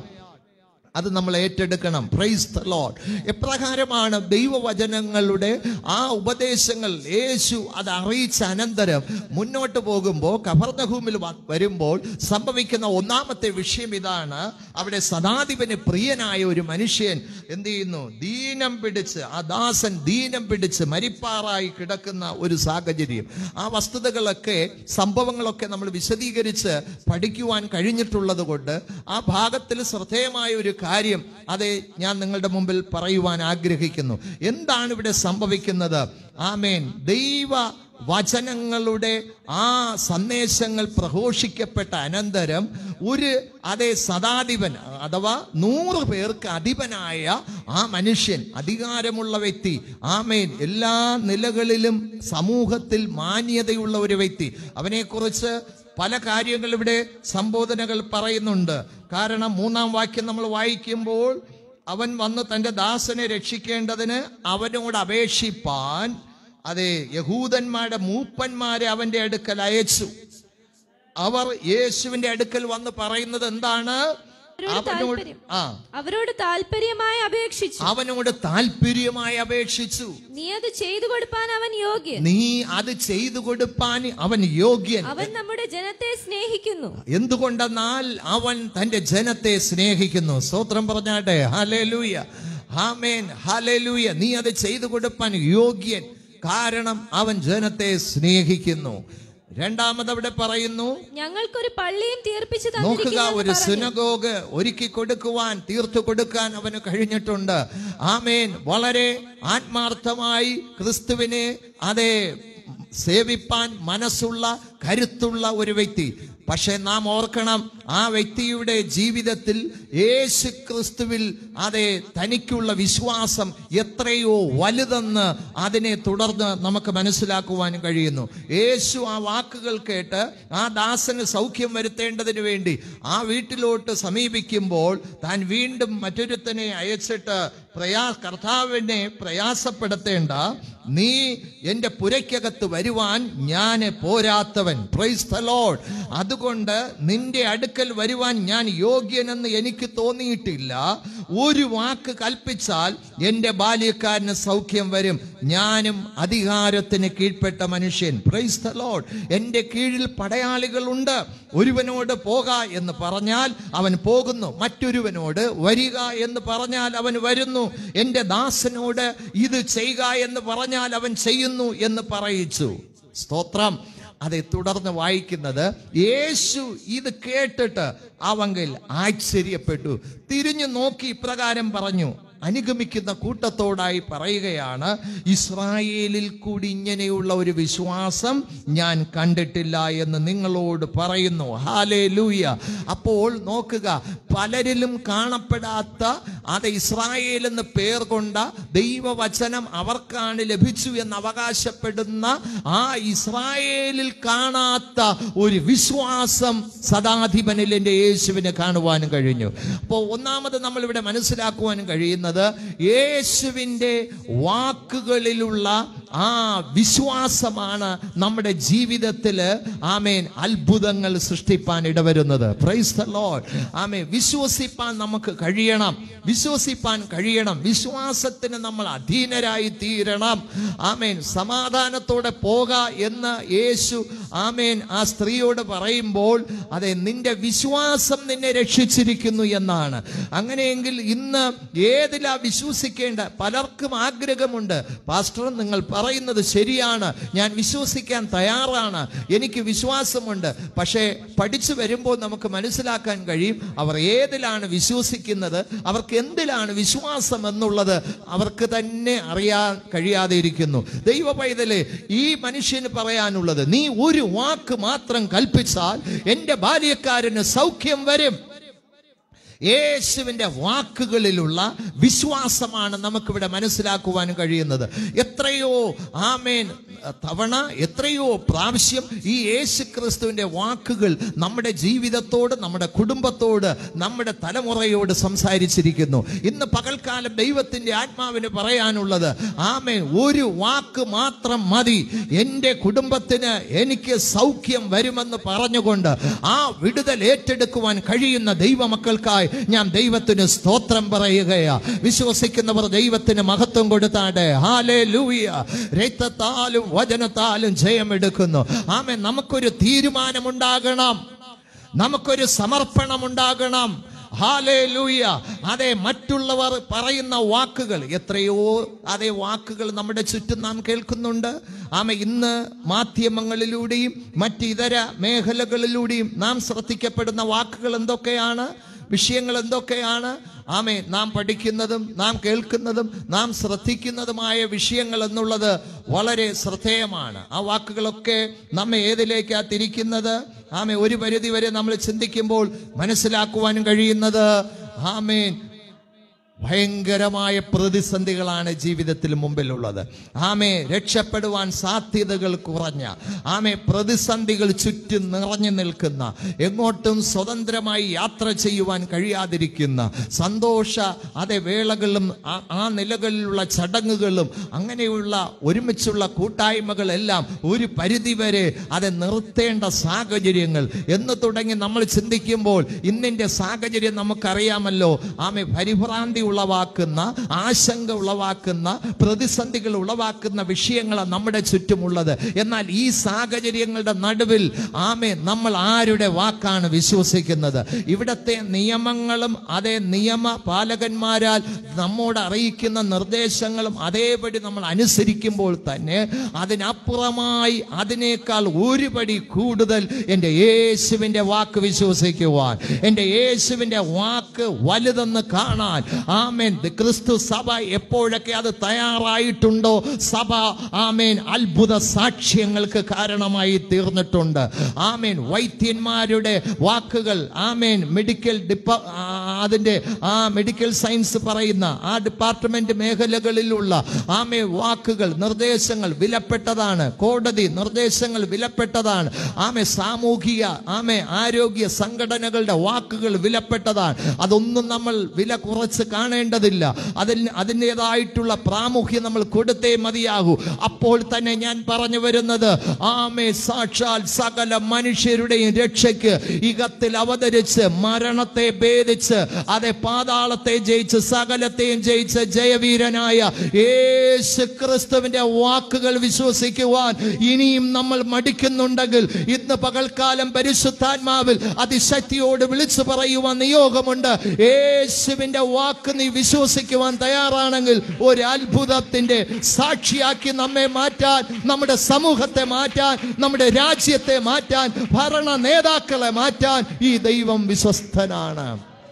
അത് നമ്മൾ ഏറ്റെടുക്കണം പ്രൈസ് ദ ലോഡ് എപ്രകാരമാണ് ദൈവവചനങ്ങളുടെ ആ ഉപദേശങ്ങൾ യേശു അത് അറിയിച്ച അനന്തരം മുന്നോട്ട് പോകുമ്പോൾ കഫർദഹൂമിൽ വ- വരുമ്പോൾ സംഭവിക്കുന്ന ഒന്നാമത്തെ വിഷയം ഇതാണ് അവിടെ സദാധിപന് പ്രിയനായ ഒരു മനുഷ്യൻ എന്ത് ചെയ്യുന്നു ദീനം പിടിച്ച് ആ ദാസൻ ദീനം പിടിച്ച് മരിപ്പാറായി കിടക്കുന്ന ഒരു സാഹചര്യം ആ വസ്തുതകളൊക്കെ സംഭവങ്ങളൊക്കെ നമ്മൾ വിശദീകരിച്ച് പഠിക്കുവാൻ കഴിഞ്ഞിട്ടുള്ളത് കൊണ്ട് ആ ഭാഗത്തിൽ ശ്രദ്ധേയമായ ഒരു കാര്യം അതെ ഞാൻ നിങ്ങളുടെ മുമ്പിൽ പറയുവാൻ ആഗ്രഹിക്കുന്നു എന്താണ് ഇവിടെ സംഭവിക്കുന്നത് ആമേൻ ദൈവ വചനങ്ങളുടെ ആ സന്ദേശങ്ങൾ പ്രഘോഷിക്കപ്പെട്ട അനന്തരം ഒരു അതേ സദാധിപൻ അഥവാ നൂറ് പേർക്ക് അധിപനായ ആ മനുഷ്യൻ അധികാരമുള്ള വ്യക്തി ആമേൻ എല്ലാ നിലകളിലും സമൂഹത്തിൽ മാന്യതയുള്ള ഒരു വ്യക്തി അവനെക്കുറിച്ച് പല കാര്യങ്ങൾ ഇവിടെ സംബോധനകൾ പറയുന്നുണ്ട് കാരണം മൂന്നാം വാക്യം നമ്മൾ വായിക്കുമ്പോൾ അവൻ വന്ന് തന്റെ ദാസനെ രക്ഷിക്കേണ്ടതിന് അവനോട് അപേക്ഷിപ്പാൻ അതെ യഹൂദന്മാരുടെ മൂപ്പന്മാരെ അവന്റെ അടുക്കൽ അയച്ചു അവർ യേശുവിന്റെ അടുക്കൽ വന്ന് പറയുന്നത് എന്താണ്
അവരോട്
അവനോട്
താല്പര്യം.
ആ
അവരോട് താല്പര്യമായി അപേക്ഷിച്ചു
അവനോട് താല്പര്യമായി അപേക്ഷിച്ചു
നീ അത് ചെയ്തു കൊടുപ്പാൻ അവൻ യോഗ്യൻ
നീ അത് ചെയ്തു കൊടുപ്പാൻ അവൻ യോഗ്യൻ
അവൻ നമ്മുടെ ജനത്തെ സ്നേഹിക്കുന്നു
എന്തുകൊണ്ടെന്നാൽ അവൻ തന്റെ ജനത്തെ സ്നേഹിക്കുന്നു സ്തോത്രം പറഞ്ഞാട്ടെ ഹലേലൂയ ഹാമേൻ ഹലേലൂയ നീ അത് ചെയ്തു കൊടുപ്പാൻ യോഗ്യൻ കാരണം അവൻ ജനത്തെ സ്നേഹിക്കുന്നു രണ്ടാമത് അവിടെ പറയുന്നു
ഞങ്ങൾക്കൊരു പള്ളിയും തീർപ്പിച്ചു
നോക്കുക
തന്നിരിക്കുന്നു
ഒരു സിനഗോഗ് ഒരുക്കി കൊടുക്കുവാൻ തീർത്തു കൊടുക്കാൻ അവന് കഴിഞ്ഞിട്ടുണ്ട് ആമേൻ വളരെ ആത്മാർത്ഥമായി ക്രിസ്തുവിനെ അതെ സേവിപ്പാൻ മനസ്സുള്ള കരുത്തുള്ള ഒരു വ്യക്തി പക്ഷെ നാം ഓർക്കണം ആ വ്യക്തിയുടെ ജീവിതത്തിൽ യേശു ക്രിസ്തുവിൽ അതെ തനിക്കുള്ള വിശ്വാസം എത്രയോ വലുതെന്ന് അതിനെ തുടർന്ന് നമുക്ക് മനസ്സിലാക്കുവാൻ കഴിയുന്നു യേശു ആ വാക്കുകൾ കേട്ട് ആ ദാസന് സൗഖ്യം വരുത്തേണ്ടതിന് വേണ്ടി ആ വീട്ടിലോട്ട് സമീപിക്കുമ്പോൾ താൻ വീണ്ടും മറ്റൊരുത്തനെ അയച്ചിട്ട് പ്രയാ കർത്താവിനെ പ്രയാസപ്പെടുത്തേണ്ട നീ എൻ്റെ പുരയ്ക്കകത്ത് വരുവാൻ ഞാൻ പോരാത്തവൻ പ്രൈസ് ദ ലോർഡ് അതുകൊണ്ട് നിന്റെ അടുക്കൽ വരുവാൻ ഞാൻ യോഗ്യനെന്ന് എനിക്ക് തോന്നിയിട്ടില്ല ഒരു വാക്ക് കൽപ്പിച്ചാൽ എൻ്റെ ബാല്യക്കാരന് സൗഖ്യം വരും ഞാനും അധികാരത്തിന് കീഴ്പ്പെട്ട മനുഷ്യൻ പ്രൈസ് ദ ലോർഡ് എൻ്റെ കീഴിൽ പടയാളികളുണ്ട് ഒരുവനോട് പോക എന്ന് പറഞ്ഞാൽ അവൻ പോകുന്നു മറ്റൊരുവനോട് വരിക എന്ന് പറഞ്ഞാൽ അവൻ വരുന്നു എൻ്റെ ദാസനോട് ഇത് ചെയ്യുക എന്ന് പറഞ്ഞാൽ അവൻ ചെയ്യുന്നു എന്ന് പറയിച്ചു സ്തോത്രം അതെ തുടർന്ന് വായിക്കുന്നത് യേശു ഇത് കേട്ടിട്ട് അവങ്കിൽ ആശ്ചര്യപ്പെട്ടു തിരിഞ്ഞു നോക്കി ഇപ്രകാരം പറഞ്ഞു അനുഗമിക്കുന്ന കൂട്ടത്തോടായി പറയുകയാണ് ഇസ്രായേലിൽ കൂടി ഇങ്ങനെയുള്ള ഒരു വിശ്വാസം ഞാൻ കണ്ടിട്ടില്ല എന്ന് നിങ്ങളോട് പറയുന്നു ഹാലേ ലൂയ അപ്പോൾ നോക്കുക പലരിലും കാണപ്പെടാത്ത അത് ഇസ്രായേൽ എന്ന് പേർ കൊണ്ട ദൈവവചനം അവർക്കാണ് ലഭിച്ചു എന്ന് അവകാശപ്പെടുന്ന ആ ഇസ്രായേലിൽ കാണാത്ത ഒരു വിശ്വാസം സദാധിപനിൽ എൻ്റെ യേശുവിനെ കാണുവാനും കഴിഞ്ഞു അപ്പോൾ ഒന്നാമത് നമ്മൾ ഇവിടെ മനസ്സിലാക്കുവാനും കഴിയുന്നത് യേശുവിൻ്റെ വാക്കുകളിലുള്ള ആ വിശ്വാസമാണ് നമ്മുടെ ജീവിതത്തിൽ ആമേൻ അത്ഭുതങ്ങൾ സൃഷ്ടിപ്പാൻ ഇടവരുന്നത് പ്രൈസ് ദ ലോർഡ് ആമേൻ വിശ്വസിപ്പാൻ നമുക്ക് കഴിയണം വിശ്വസിപ്പാൻ കഴിയണം വിശ്വാസത്തിന് നമ്മൾ അധീനരായി തീരണം ആമേൻ സമാധാനത്തോടെ പോക എന്ന് യേശു ആമേൻ ആ സ്ത്രീയോട് പറയുമ്പോൾ അതെ നിന്റെ വിശ്വാസം നിന്നെ രക്ഷിച്ചിരിക്കുന്നു എന്നാണ് അങ്ങനെയെങ്കിൽ ഇന്ന് ഏതിലാ വിശ്വസിക്കേണ്ട പലർക്കും ആഗ്രഹമുണ്ട് പാസ്റ്റർ നിങ്ങൾ പറയുന്നത് ശരിയാണ് ഞാൻ വിശ്വസിക്കാൻ തയ്യാറാണ് എനിക്ക് വിശ്വാസമുണ്ട് പക്ഷേ പഠിച്ചു വരുമ്പോൾ നമുക്ക് മനസ്സിലാക്കാൻ കഴിയും അവർ ഏതിലാണ് വിശ്വസിക്കുന്നത് അവർക്ക് എന്തിലാണ് വിശ്വാസം എന്നുള്ളത് അവർക്ക് തന്നെ അറിയാൻ കഴിയാതെ ഇരിക്കുന്നു ദൈവ പൈതലെ ഈ മനുഷ്യന് പറയാനുള്ളത് നീ ഒരു വാക്ക് മാത്രം കൽപ്പിച്ചാൽ എൻ്റെ ബാല്യക്കാരന് സൗഖ്യം വരും യേശുവിൻ്റെ വാക്കുകളിലുള്ള വിശ്വാസമാണ് നമുക്കിവിടെ മനസ്സിലാക്കുവാൻ കഴിയുന്നത് എത്രയോ ആമേൻ തവണ എത്രയോ പ്രാവശ്യം ഈ യേശു ക്രിസ്തുവിൻ്റെ വാക്കുകൾ നമ്മുടെ ജീവിതത്തോട് നമ്മുടെ കുടുംബത്തോട് നമ്മുടെ തലമുറയോട് സംസാരിച്ചിരിക്കുന്നു ഇന്ന് പകൽക്കാലം ദൈവത്തിൻ്റെ ആത്മാവിന് പറയാനുള്ളത് ആമേൻ ഒരു വാക്ക് മാത്രം മതി എൻ്റെ കുടുംബത്തിന് എനിക്ക് സൗഖ്യം വരുമെന്ന് പറഞ്ഞുകൊണ്ട് ആ വിടുതൽ ഏറ്റെടുക്കുവാൻ കഴിയുന്ന ദൈവമക്കൾക്കായി ഞാൻ ദൈവത്തിന് സ്തോത്രം പറയുകയാ വിശ്വസിക്കുന്നവർ ദൈവത്തിന് മഹത്വം കൊടുത്താട്ടെ ഹാലേ ലൂയ രക്തത്താലും വചനത്താലും ജയമെടുക്കുന്നു ആമേ നമുക്കൊരു തീരുമാനമുണ്ടാകണം നമുക്കൊരു സമർപ്പണമുണ്ടാകണം ഹാലേ ലൂയ അതെ മറ്റുള്ളവർ പറയുന്ന വാക്കുകൾ എത്രയോ അതേ വാക്കുകൾ നമ്മുടെ ചുറ്റും നാം കേൾക്കുന്നുണ്ട് ആമ ഇന്ന് മാധ്യമങ്ങളിലൂടെയും മറ്റിതര മേഖലകളിലൂടെയും നാം ശ്രദ്ധിക്കപ്പെടുന്ന വാക്കുകൾ എന്തൊക്കെയാണ് വിഷയങ്ങൾ എന്തൊക്കെയാണ് ആമേ നാം പഠിക്കുന്നതും നാം കേൾക്കുന്നതും നാം ശ്രദ്ധിക്കുന്നതുമായ വിഷയങ്ങൾ എന്നുള്ളത് വളരെ ശ്രദ്ധേയമാണ് ആ വാക്കുകളൊക്കെ നമ്മെ ഏതിലേക്കാ തിരിക്കുന്നത് ആമേ ഒരു പരിധി വരെ നമ്മൾ ചിന്തിക്കുമ്പോൾ മനസ്സിലാക്കുവാനും കഴിയുന്നത് ആമേൻ ഭയങ്കരമായ പ്രതിസന്ധികളാണ് ജീവിതത്തിൽ മുമ്പിലുള്ളത് ആമെ രക്ഷപ്പെടുവാൻ സാധ്യതകൾ കുറഞ്ഞ ആമെ പ്രതിസന്ധികൾ ചുറ്റും നിറഞ്ഞു നിൽക്കുന്ന എങ്ങോട്ടും സ്വതന്ത്രമായി യാത്ര ചെയ്യുവാൻ കഴിയാതിരിക്കുന്ന സന്തോഷ അതേ വേളകളും ആ- ആ നിലകളിലുള്ള ചടങ്ങുകളും അങ്ങനെയുള്ള ഒരുമിച്ചുള്ള കൂട്ടായ്മകളെല്ലാം ഒരു പരിധിവരെ അത് നിർത്തേണ്ട സാഹചര്യങ്ങൾ എന്ന് തുടങ്ങി നമ്മൾ ചിന്തിക്കുമ്പോൾ ഇന്നിന്റെ സാഹചര്യം നമുക്കറിയാമല്ലോ ആമെ പരിഭ്രാന്തി ഉളവാക്കുന്ന ആശങ്ക ഉളവാക്കുന്ന പ്രതിസന്ധികൾ ഉളവാക്കുന്ന വിഷയങ്ങളാണ് നമ്മുടെ ചുറ്റുമുള്ളത് എന്നാൽ ഈ സാഹചര്യങ്ങളുടെ നടുവിൽ ആമെ നമ്മൾ ആരുടെ വാക്കാണ് വിശ്വസിക്കുന്നത് ഇവിടത്തെ നിയമങ്ങളും അതേ നിയമ പാലകന്മാരാൽ നമ്മോട് അറിയിക്കുന്ന നിർദ്ദേശങ്ങളും അതേപടി നമ്മൾ അനുസരിക്കുമ്പോൾ തന്നെ അതിനപ്പുറമായി അതിനേക്കാൾ ഒരുപടി കൂടുതൽ എൻ്റെ യേശുവിൻ്റെ വാക്ക് വിശ്വസിക്കുവാൻ എൻ്റെ യേശുവിൻ്റെ വാക്ക് വലുതെന്ന് കാണാൻ ആമേൻ ക്രിസ്തു സഭ എപ്പോഴൊക്കെ അത് തയ്യാറായിട്ടുണ്ടോ സഭ ആമേൻ അത്ഭുത സാക്ഷ്യങ്ങൾക്ക് കാരണമായി തീർന്നിട്ടുണ്ട് ആമേൻ വൈദ്യന്മാരുടെ വാക്കുകൾ ആമേൻ മെഡിക്കൽ ഡിപ്പ ആ, അതിൻ്റെ ആ മെഡിക്കൽ സയൻസ് പറയുന്ന ആ ഡിപ്പാർട്ട്മെന്റ് മേഖലകളിലുള്ള ആമേ വാക്കുകൾ നിർദ്ദേശങ്ങൾ വിലപ്പെട്ടതാണ് കോടതി നിർദ്ദേശങ്ങൾ വിലപ്പെട്ടതാണ് ആമെ സാമൂഹിക ആമെ ആരോഗ്യ സംഘടനകളുടെ വാക്കുകൾ വിലപ്പെട്ടതാണ് അതൊന്നും നമ്മൾ വില കുറച്ച് കാണേണ്ടതില്ല അതിൽ അതിൻ്റെതായിട്ടുള്ള പ്രാമുഖ്യം നമ്മൾ കൊടുത്തേ മതിയാകൂ അപ്പോൾ തന്നെ ഞാൻ പറഞ്ഞു വരുന്നത് ആമേ സാക്ഷാൽ സകല മനുഷ്യരുടെയും രക്ഷയ്ക്ക് ഇകത്തിൽ അവതരിച്ച് മരണത്തെ ഭേദിച്ച് അതെ പാതാളത്തെ ജയിച്ച് സകലത്തെയും ജയിച്ച് ജയവീരനായ യേശു ക്രിസ്തുവിന്റെ വാക്കുകൾ വിശ്വസിക്കുവാൻ ഇനിയും നമ്മൾ മടിക്കുന്നുണ്ടെങ്കിൽ ഇന്ന് പകൽക്കാലം പരിശുദ്ധാത്മാവിൽ അതിശക്തിയോട് വിളിച്ചു പറയുവാൻ നിയോഗമുണ്ട് യേശുവിന്റെ വാക്ക് നീ വിശ്വസിക്കുവാൻ തയ്യാറാണെങ്കിൽ ഒരു അത്ഭുതത്തിന്റെ സാക്ഷിയാക്കി നമ്മെ മാറ്റാൻ നമ്മുടെ സമൂഹത്തെ മാറ്റാൻ നമ്മുടെ രാജ്യത്തെ മാറ്റാൻ ഭരണ നേതാക്കളെ മാറ്റാൻ ഈ ദൈവം വിശ്വസ്തനാണ്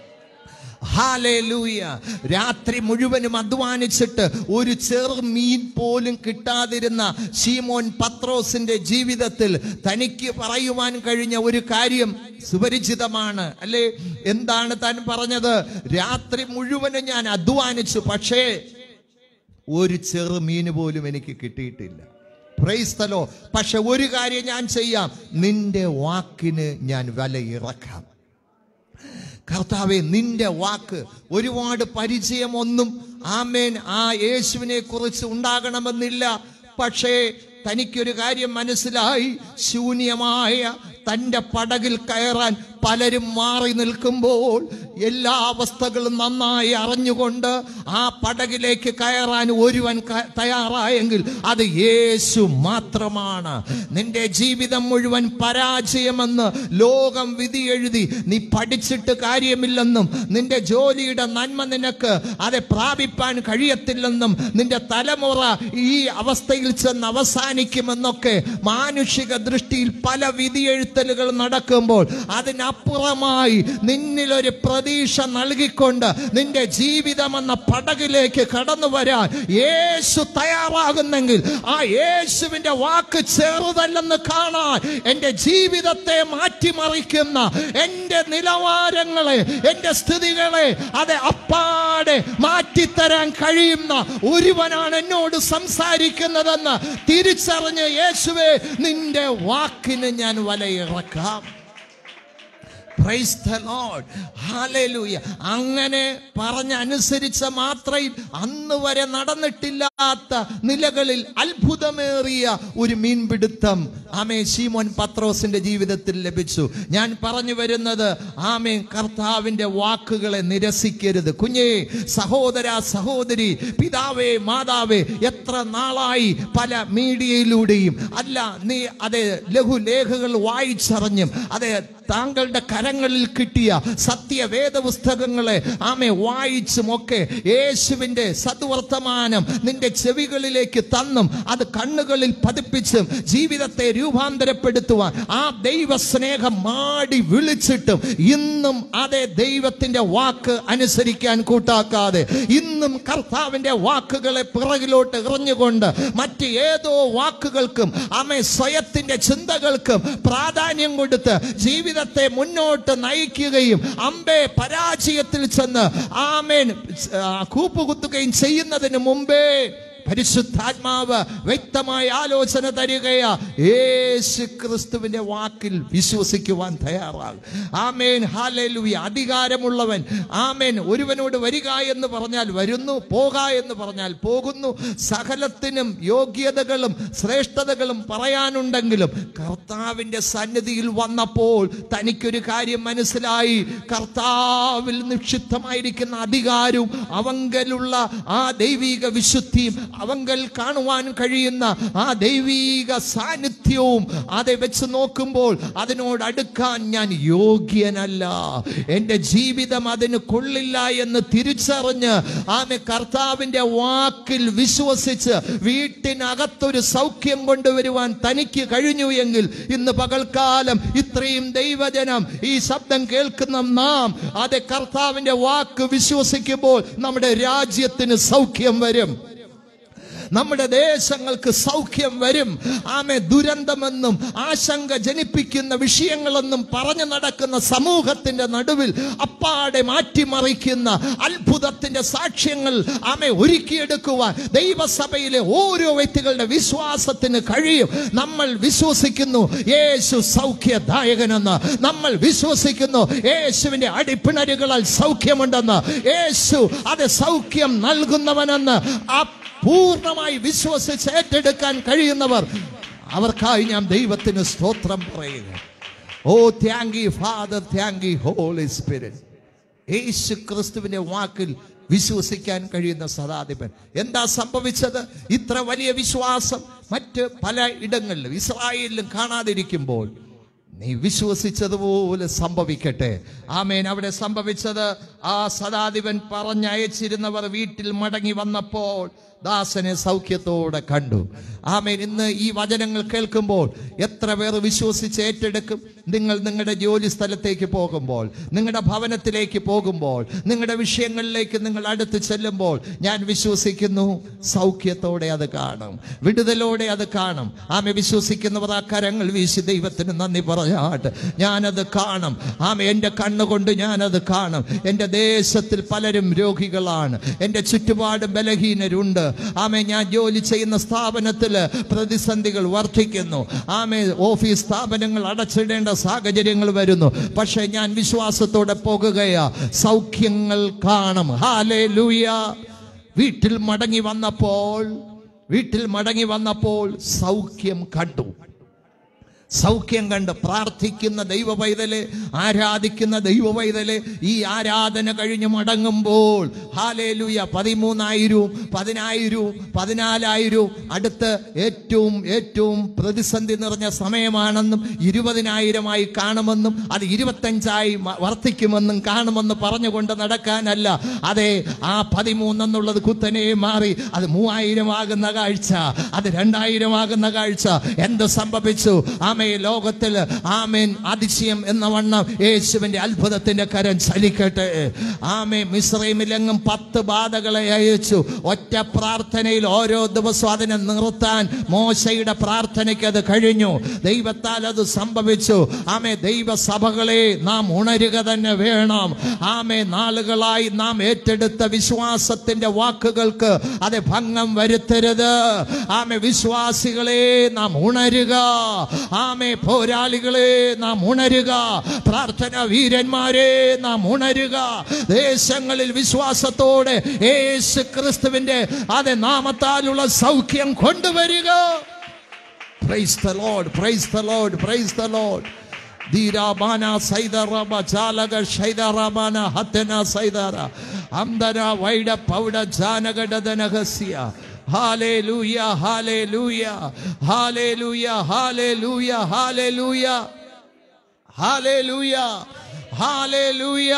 ഹാലേലൂയ രാത്രി മുഴുവനും അധ്വാനിച്ചിട്ട് ഒരു ചെറു മീൻ പോലും കിട്ടാതിരുന്ന ശീമോൻ പത്രോസിന്റെ ജീവിതത്തിൽ തനിക്ക് പറയുവാൻ കഴിഞ്ഞ ഒരു കാര്യം സുപരിചിതമാണ് അല്ലേ എന്താണ് താൻ പറഞ്ഞത് രാത്രി മുഴുവനും ഞാൻ അധ്വാനിച്ചു പക്ഷേ ഒരു ചെറു മീൻ പോലും എനിക്ക് കിട്ടിയിട്ടില്ല പ്രൈസ്തലോ പക്ഷെ ഒരു കാര്യം ഞാൻ ചെയ്യാം നിന്റെ വാക്കിന് ഞാൻ വില ഇറക്കാം കർത്താവെ നിന്റെ വാക്ക് ഒരുപാട് പരിചയമൊന്നും ആമേൻ ആ യേശുവിനെ കുറിച്ച് ഉണ്ടാകണമെന്നില്ല പക്ഷേ തനിക്കൊരു കാര്യം മനസ്സിലായി ശൂന്യമായ തൻ്റെ പടകിൽ കയറാൻ പലരും മാറി നിൽക്കുമ്പോൾ എല്ലാ അവസ്ഥകളും നന്നായി അറിഞ്ഞുകൊണ്ട് ആ പടകിലേക്ക് കയറാൻ ഒരുവൻ ക- തയ്യാറായെങ്കിൽ അത് യേശു മാത്രമാണ് നിന്റെ ജീവിതം മുഴുവൻ പരാജയമെന്ന് ലോകം വിധി എഴുതി നീ പഠിച്ചിട്ട് കാര്യമില്ലെന്നും നിന്റെ ജോലിയുടെ നന്മ നിനക്ക് അതെ പ്രാപിപ്പാൻ കഴിയത്തില്ലെന്നും നിന്റെ തലമുറ ഈ അവസ്ഥയിൽ ചെന്ന് അവസാനിക്കുമെന്നൊക്കെ മാനുഷിക ദൃഷ്ടിയിൽ പല വിധിയെഴുത്തലുകൾ നടക്കുമ്പോൾ അതിനപ്പുറമായി നിന്നിലൊരു പ്രതീക്ഷ നൽകിക്കൊണ്ട് നിന്റെ ജീവിതമെന്ന പടകിലേക്ക് കടന്നു വരാൻ യേശു തയ്യാറാകുന്നെങ്കിൽ ആ യേശുവിന്റെ വാക്ക് ചെറുതല്ലെന്ന് കാണാൻ എൻ്റെ ജീവിതത്തെ മാറ്റിമറിക്കുന്ന എൻ്റെ നിലവാരങ്ങളെ എൻ്റെ സ്ഥിതികളെ അത് അപ്പാടെ മാറ്റിത്തരാൻ കഴിയുന്ന ഒരുവനാണ് എന്നോട് സംസാരിക്കുന്നതെന്ന് തിരിച്ചറിഞ്ഞ് യേശുവെ നിന്റെ വാക്കിന് ഞാൻ വലയിറക്കാം Praise the Lord. Hallelujah. അങ്ങനെ പറഞ്ഞനുസരിച്ച മാത്രയിൽ അന്ന് വരെ നടന്നിട്ടില്ലാത്ത നിലകളിൽ അത്ഭുതമേറിയ ഒരു മീൻപിടുത്തം ആമേ ശീമോൻ പത്രോസിന്റെ ജീവിതത്തിൽ ലഭിച്ചു ഞാൻ പറഞ്ഞു വരുന്നത് ആമേ കർത്താവിന്റെ വാക്കുകളെ നിരസിക്കരുത് കുഞ്ഞേ സഹോദര സഹോദരി പിതാവേ മാതാവേ എത്ര നാളായി പല മീഡിയയിലൂടെയും അല്ല നീ അതെ ലഘുലേഖകൾ വായിച്ചറിഞ്ഞും അതെ താങ്കളുടെ കരങ്ങളിൽ കിട്ടിയ സത്യവേദ പുസ്തകങ്ങളെ ആമെ വായിച്ചും ഒക്കെ യേശുവിന്റെ സദ്വർത്തമാനം നിന്റെ ചെവികളിലേക്ക് തന്നും അത് കണ്ണുകളിൽ പതിപ്പിച്ചും ജീവിതത്തെ രൂപാന്തരപ്പെടുത്തുവാൻ ആ ദൈവ സ്നേഹം മാടി വിളിച്ചിട്ടും ഇന്നും അതേ ദൈവത്തിന്റെ വാക്ക് അനുസരിക്കാൻ കൂട്ടാക്കാതെ ഇന്നും കർത്താവിന്റെ വാക്കുകളെ പിറകിലോട്ട് എറിഞ്ഞുകൊണ്ട് മറ്റ് ഏതോ വാക്കുകൾക്കും ആമെ സ്വയത്തിന്റെ ചിന്തകൾക്കും പ്രാധാന്യം കൊടുത്ത് ജീവിത ജീവിതത്തെ മുന്നോട്ട് നയിക്കുകയും അമ്പെ പരാജയത്തിൽ ചെന്ന് ആമേൻ ആ, കൂപ്പുകുത്തുകയും ചെയ്യുന്നതിന് മുമ്പേ പരിശുദ്ധാത്മാവ് വ്യക്തമായ ആലോചന തരികയാ യേശു ക്രിസ്തുവിന്റെ വാക്കിൽ വിശ്വസിക്കുവാൻ തയ്യാറാകും ആമേൻ ഹാലേലുയ അധികാരമുള്ളവൻ ആമേൻ ഒരുവനോട് വരിക എന്ന് പറഞ്ഞാൽ വരുന്നു പോക എന്ന് പറഞ്ഞാൽ പോകുന്നു സകലത്തിനും യോഗ്യതകളും ശ്രേഷ്ഠതകളും പറയാനുണ്ടെങ്കിലും കർത്താവിന്റെ സന്നിധിയിൽ വന്നപ്പോൾ തനിക്കൊരു കാര്യം മനസ്സിലായി കർത്താവിൽ നിക്ഷിപ്തമായിരിക്കുന്ന അധികാരവും അവങ്കലുള്ള ആ ദൈവിക വിശുദ്ധിയും അവങ്കൽ കാണുവാൻ കഴിയുന്ന ആ ദൈവിക സാന്നിധ്യവും அதை വെച്ച് നോക്കുമ്പോൾ അതിനോട് അടുക്കാൻ ഞാൻ യോഗ്യനല്ല എൻ്റെ ജീവിതം അതിന് കൊള്ളില്ല എന്ന് തിരിച്ചറിഞ്ഞ് ആമെ കർത്താവിൻ്റെ വാക്കിൽ വിശ്വസിച്ച് വീട്ടിനകത്തൊരു സൗഖ്യം കൊണ്ടുവരുവാൻ തനിക്ക് കഴിഞ്ഞു എങ്കിൽ ഇന്ന് പകൽക്കാലം ഇത്രയും ദൈവജനം ഈ ശബ്ദം കേൾക്കുന്ന നാം അതെ കർത്താവിൻ്റെ വാക്ക് വിശ്വസിക്കുമ്പോൾ നമ്മുടെ രാജ്യത്തിന് സൗഖ്യം വരും നമ്മുടെ ദേശങ്ങൾക്ക് സൗഖ്യം വരും ആമെ ദുരന്തമെന്നും ആശങ്ക ജനിപ്പിക്കുന്ന വിഷയങ്ങളെന്നും പറഞ്ഞു നടക്കുന്ന സമൂഹത്തിന്റെ നടുവിൽ അപ്പാടെ മാറ്റിമറിക്കുന്ന അത്ഭുതത്തിന്റെ സാക്ഷ്യങ്ങൾ ആമെ ഒരുക്കിയെടുക്കുവാൻ ദൈവസഭയിലെ ഓരോ വ്യക്തികളുടെ വിശ്വാസത്തിന് കഴിയും നമ്മൾ വിശ്വസിക്കുന്നു യേശു സൗഖ്യദായകനെന്ന് നമ്മൾ വിശ്വസിക്കുന്നു യേശുവിന്റെ അടിപ്പിണരുകളാൽ സൗഖ്യമുണ്ടെന്ന് യേശു അത് സൗഖ്യം നൽകുന്നവനെന്ന് ആ പൂർണ്ണമായി വിശ്വസിച്ച് ഏറ്റെടുക്കാൻ കഴിയുന്നവർ അവർക്കായി ഞാൻ ദൈവത്തിന് സ്തോത്രം പറയുക ഓ thank you Father thank you Holy Spirit യേശു ക്രിസ്തുവിന്റെ വാക്കിൽ വിശ്വസിക്കാൻ കഴിയുന്ന സദാധിപൻ എന്താ സംഭവിച്ചത് ഇത്ര വലിയ വിശ്വാസം മറ്റ് പല ഇടങ്ങളിലും ഇസ്രായേലിലും കാണാതിരിക്കുമ്പോൾ നീ വിശ്വസിച്ചതുപോലെ സംഭവിക്കട്ടെ ആമേൻ അവിടെ സംഭവിച്ചത് ആ സദാധിപൻ പറഞ്ഞയച്ചിരുന്നവർ വീട്ടിൽ മടങ്ങി വന്നപ്പോൾ ദാസനെ സൗഖ്യത്തോടെ കണ്ടു ആമേൻ ഇന്ന് ഈ വചനങ്ങൾ കേൾക്കുമ്പോൾ എത്ര പേർ വിശ്വസിച്ച് ഏറ്റെടുക്കും നിങ്ങൾ നിങ്ങളുടെ ജോലി സ്ഥലത്തേക്ക് പോകുമ്പോൾ നിങ്ങളുടെ ഭവനത്തിലേക്ക് പോകുമ്പോൾ നിങ്ങളുടെ വിഷയങ്ങളിലേക്ക് നിങ്ങൾ അടുത്ത് ചെല്ലുമ്പോൾ ഞാൻ വിശ്വസിക്കുന്നു സൗഖ്യത്തോടെ അത് കാണും വിടുതലോടെ അത് കാണും ആമെ വിശ്വസിക്കുന്നവർ ആ കരങ്ങൾ വീശി ദൈവത്തിന് നന്ദി പറയാട്ട് ഞാനത് കാണും ആമെ എൻ്റെ കണ്ണുകൊണ്ട് ഞാനത് കാണും എൻ്റെ ദേശത്തിൽ പലരും രോഗികളാണ് എൻ്റെ ചുറ്റുപാടും ബലഹീനരുണ്ട് ആമെ ഞാൻ ജോലി ചെയ്യുന്ന സ്ഥാപനത്തിൽ പ്രതിസന്ധികൾ വർദ്ധിക്കുന്നു ആമെ ഓഫീസ് സ്ഥാപനങ്ങൾ അടച്ചിടേണ്ട സാഹചര്യങ്ങൾ വരുന്നു പക്ഷെ ഞാൻ വിശ്വാസത്തോടെ പോകുകയാ സൗഖ്യങ്ങൾ കാണും ഹാലേ വീട്ടിൽ മടങ്ങി വന്നപ്പോൾ വീട്ടിൽ മടങ്ങി വന്നപ്പോൾ സൗഖ്യം കണ്ടു സൗഖ്യം കണ്ട് പ്രാർത്ഥിക്കുന്ന ദൈവ പൈതലെ ആരാധിക്കുന്ന ദൈവ പൈതലെ ഈ ആരാധന കഴിഞ്ഞ് മടങ്ങുമ്പോൾ ഹാലേലുയ പതിമൂന്നായിരവും പതിനായിരവും പതിനാലായിരവും അടുത്ത് ഏറ്റവും ഏറ്റവും പ്രതിസന്ധി നിറഞ്ഞ സമയമാണെന്നും ഇരുപതിനായിരമായി കാണുമെന്നും അത് ഇരുപത്തഞ്ചായി മ- വർദ്ധിക്കുമെന്നും കാണുമെന്ന് പറഞ്ഞുകൊണ്ട് നടക്കാനല്ല അതെ ആ പതിമൂന്നെന്നുള്ളത് കുത്തനെ മാറി അത് മൂവായിരം ആകുന്ന കാഴ്ച അത് രണ്ടായിരം ആകുന്ന കാഴ്ച എന്ത് സംഭവിച്ചു ആമേ ലോകത്തിൽ ആമേൻ അതിശയം എന്ന വണ്ണം യേശുവിന്റെ അത്ഭുതത്തിന്റെ കരം ചലിക്കട്ടെ ആമേ മിശ്രൈമിലെങ്ങും പത്ത് ബാധകളെ അയച്ചു ഒറ്റ പ്രാർത്ഥനയിൽ ഓരോ ദിവസവും അതിനെ നിർത്താൻ മോശയുടെ പ്രാർത്ഥനയ്ക്ക് അത് കഴിഞ്ഞു ദൈവത്താൽ അത് സംഭവിച്ചു ആമേ ദൈവസഭകളെ നാം ഉണരുക തന്നെ വേണം ആമേ നാളുകളായി നാം ഏറ്റെടുത്ത വിശ്വാസത്തിന്റെ വാക്കുകൾക്ക് അത് ഭംഗം വരുത്തരുത് ആമേ വിശ്വാസികളെ നാം ഉണരുക ആമേ പോരാളികളെ നാം ഉണരുക പ്രാർത്ഥന വീരന്മാരെ നാം ഉണരുക ദേശങ്ങളിൽ വിശ്വാസത്തോടെ യേശു ക്രിസ്തുവിന്റെ അതെ നാമത്താലുള്ള സൗഖ്യം കൊണ്ടുവരിക praise the Lord praise the Lord praise the Lord ധീരാബാന സൈദറബ ചാലക ശൈദറബാന ഹത്തന സൈദറ അംദര വൈഡ പൗഡ ജാനകടദനഹസ്യ hallelujah hallelujah hallelujah hallelujah hallelujah hallelujah hallelujah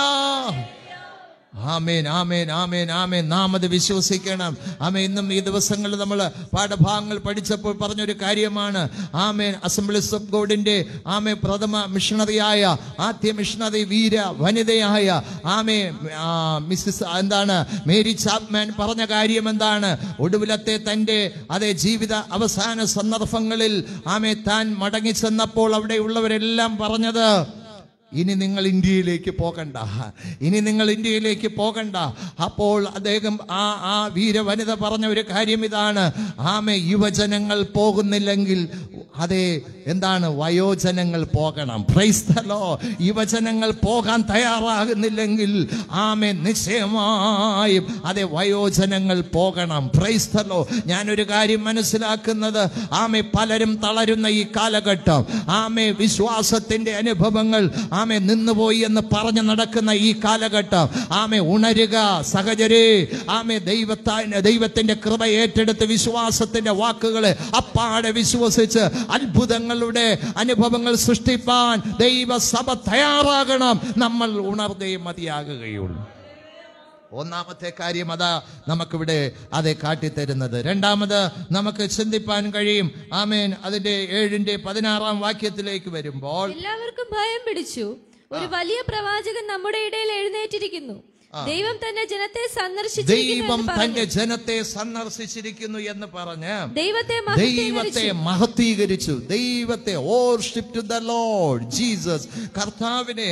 amen amen amen amen നാം അത് വിശ്വസിക്കണം ആമേ ഇന്നും ഈ ദിവസങ്ങളിൽ നമ്മൾ പാഠഭാഗങ്ങൾ പഠിച്ചപ്പോൾ പറഞ്ഞൊരു കാര്യമാണ് ആമേൻ അസംബ്ലീസ് ഓഫ് ഗോഡിന്റെ ആമേ പ്രഥമ മിഷണറിയായ ആദ്യ മിഷണറി വീര വനിതയായ ആമേ ആ, മിസ്സിസ് എന്താണ് മേരി ചാപ്മാൻ പറഞ്ഞ കാര്യം എന്താണ് ഒടുവിലത്തെ തൻ്റെ അതേ ജീവിത അവസാന സന്ദർഭങ്ങളിൽ ആമേ താൻ മടങ്ങി ചെന്നപ്പോൾ അവിടെയുള്ളവരെല്ലാം പറഞ്ഞത് ഇനി നിങ്ങൾ ഇന്ത്യയിലേക്ക് പോകണ്ട ഇനി നിങ്ങൾ ഇന്ത്യയിലേക്ക് പോകണ്ട അപ്പോൾ അദ്ദേഹം ആ ആ വീരവനിത പറഞ്ഞ ഒരു കാര്യം ഇതാണ് ആമെ യുവജനങ്ങൾ പോകുന്നില്ലെങ്കിൽ അതെ എന്താണ് വയോജനങ്ങൾ പോകണം പ്രൈസ്തലോ യുവജനങ്ങൾ പോകാൻ തയ്യാറാകുന്നില്ലെങ്കിൽ ആമെ നിശ്ചയമായും അതെ വയോജനങ്ങൾ പോകണം പ്രൈസ്തലോ ഞാനൊരു കാര്യം മനസ്സിലാക്കുന്നത് ആമെ പലരും തളരുന്ന ഈ കാലഘട്ടം ആമെ വിശ്വാസത്തിന്റെ അനുഭവങ്ങൾ ആമെ നിന്നുപോയി എന്ന് പറഞ്ഞു നടക്കുന്ന ഈ കാലഘട്ടം ആമെ ഉണരുക സഹചരേ ആമെ ദൈവത്താ ദൈവത്തിന്റെ കൃപ ഏറ്റെടുത്ത് വിശ്വാസത്തിന്റെ വാക്കുകളെ അപ്പാടെ വിശ്വസിച്ച് അത്ഭുതങ്ങളുടെ അനുഭവങ്ങൾ സൃഷ്ടിപ്പാൻ ദൈവസഭ തയ്യാറാകണം നമ്മൾ ഉണർന്നേ മതിയാകുകയുള്ളൂ ഒന്നാമത്തെ കാര്യം അതാ നമുക്കിവിടെ അതെ കാട്ടിത്തരുന്നത് രണ്ടാമത് നമുക്ക് ചിന്തിപ്പാൻ കഴിയും ആമേൻ അതിന്റെ ഏഴിന്റെ പതിനാറാം വാക്യത്തിലേക്ക് വരുമ്പോൾ
എല്ലാവർക്കും ഭയം പിടിച്ചു ഒരു വലിയ പ്രവാചകൻ നമ്മുടെ ഇടയിൽ എഴുന്നേറ്റിരിക്കുന്നു ദൈവം തന്റെ ജനത്തെ സന്ദർശിച്ചിരിക്കുന്നു
ദൈവം
എന്ന്
തന്റെ
പറഞ്ഞു.
ജനത്തെ സന്ദർശിച്ചിരിക്കുന്നു എന്ന് പറഞ്ഞ്
ദൈവത്തെ
ദൈവത്തെ
മഹത്വീകരിച്ചു
മഹത്വീകരിച്ചു ദൈവത്തെ worship to the Lord Jesus കർത്താവിനെ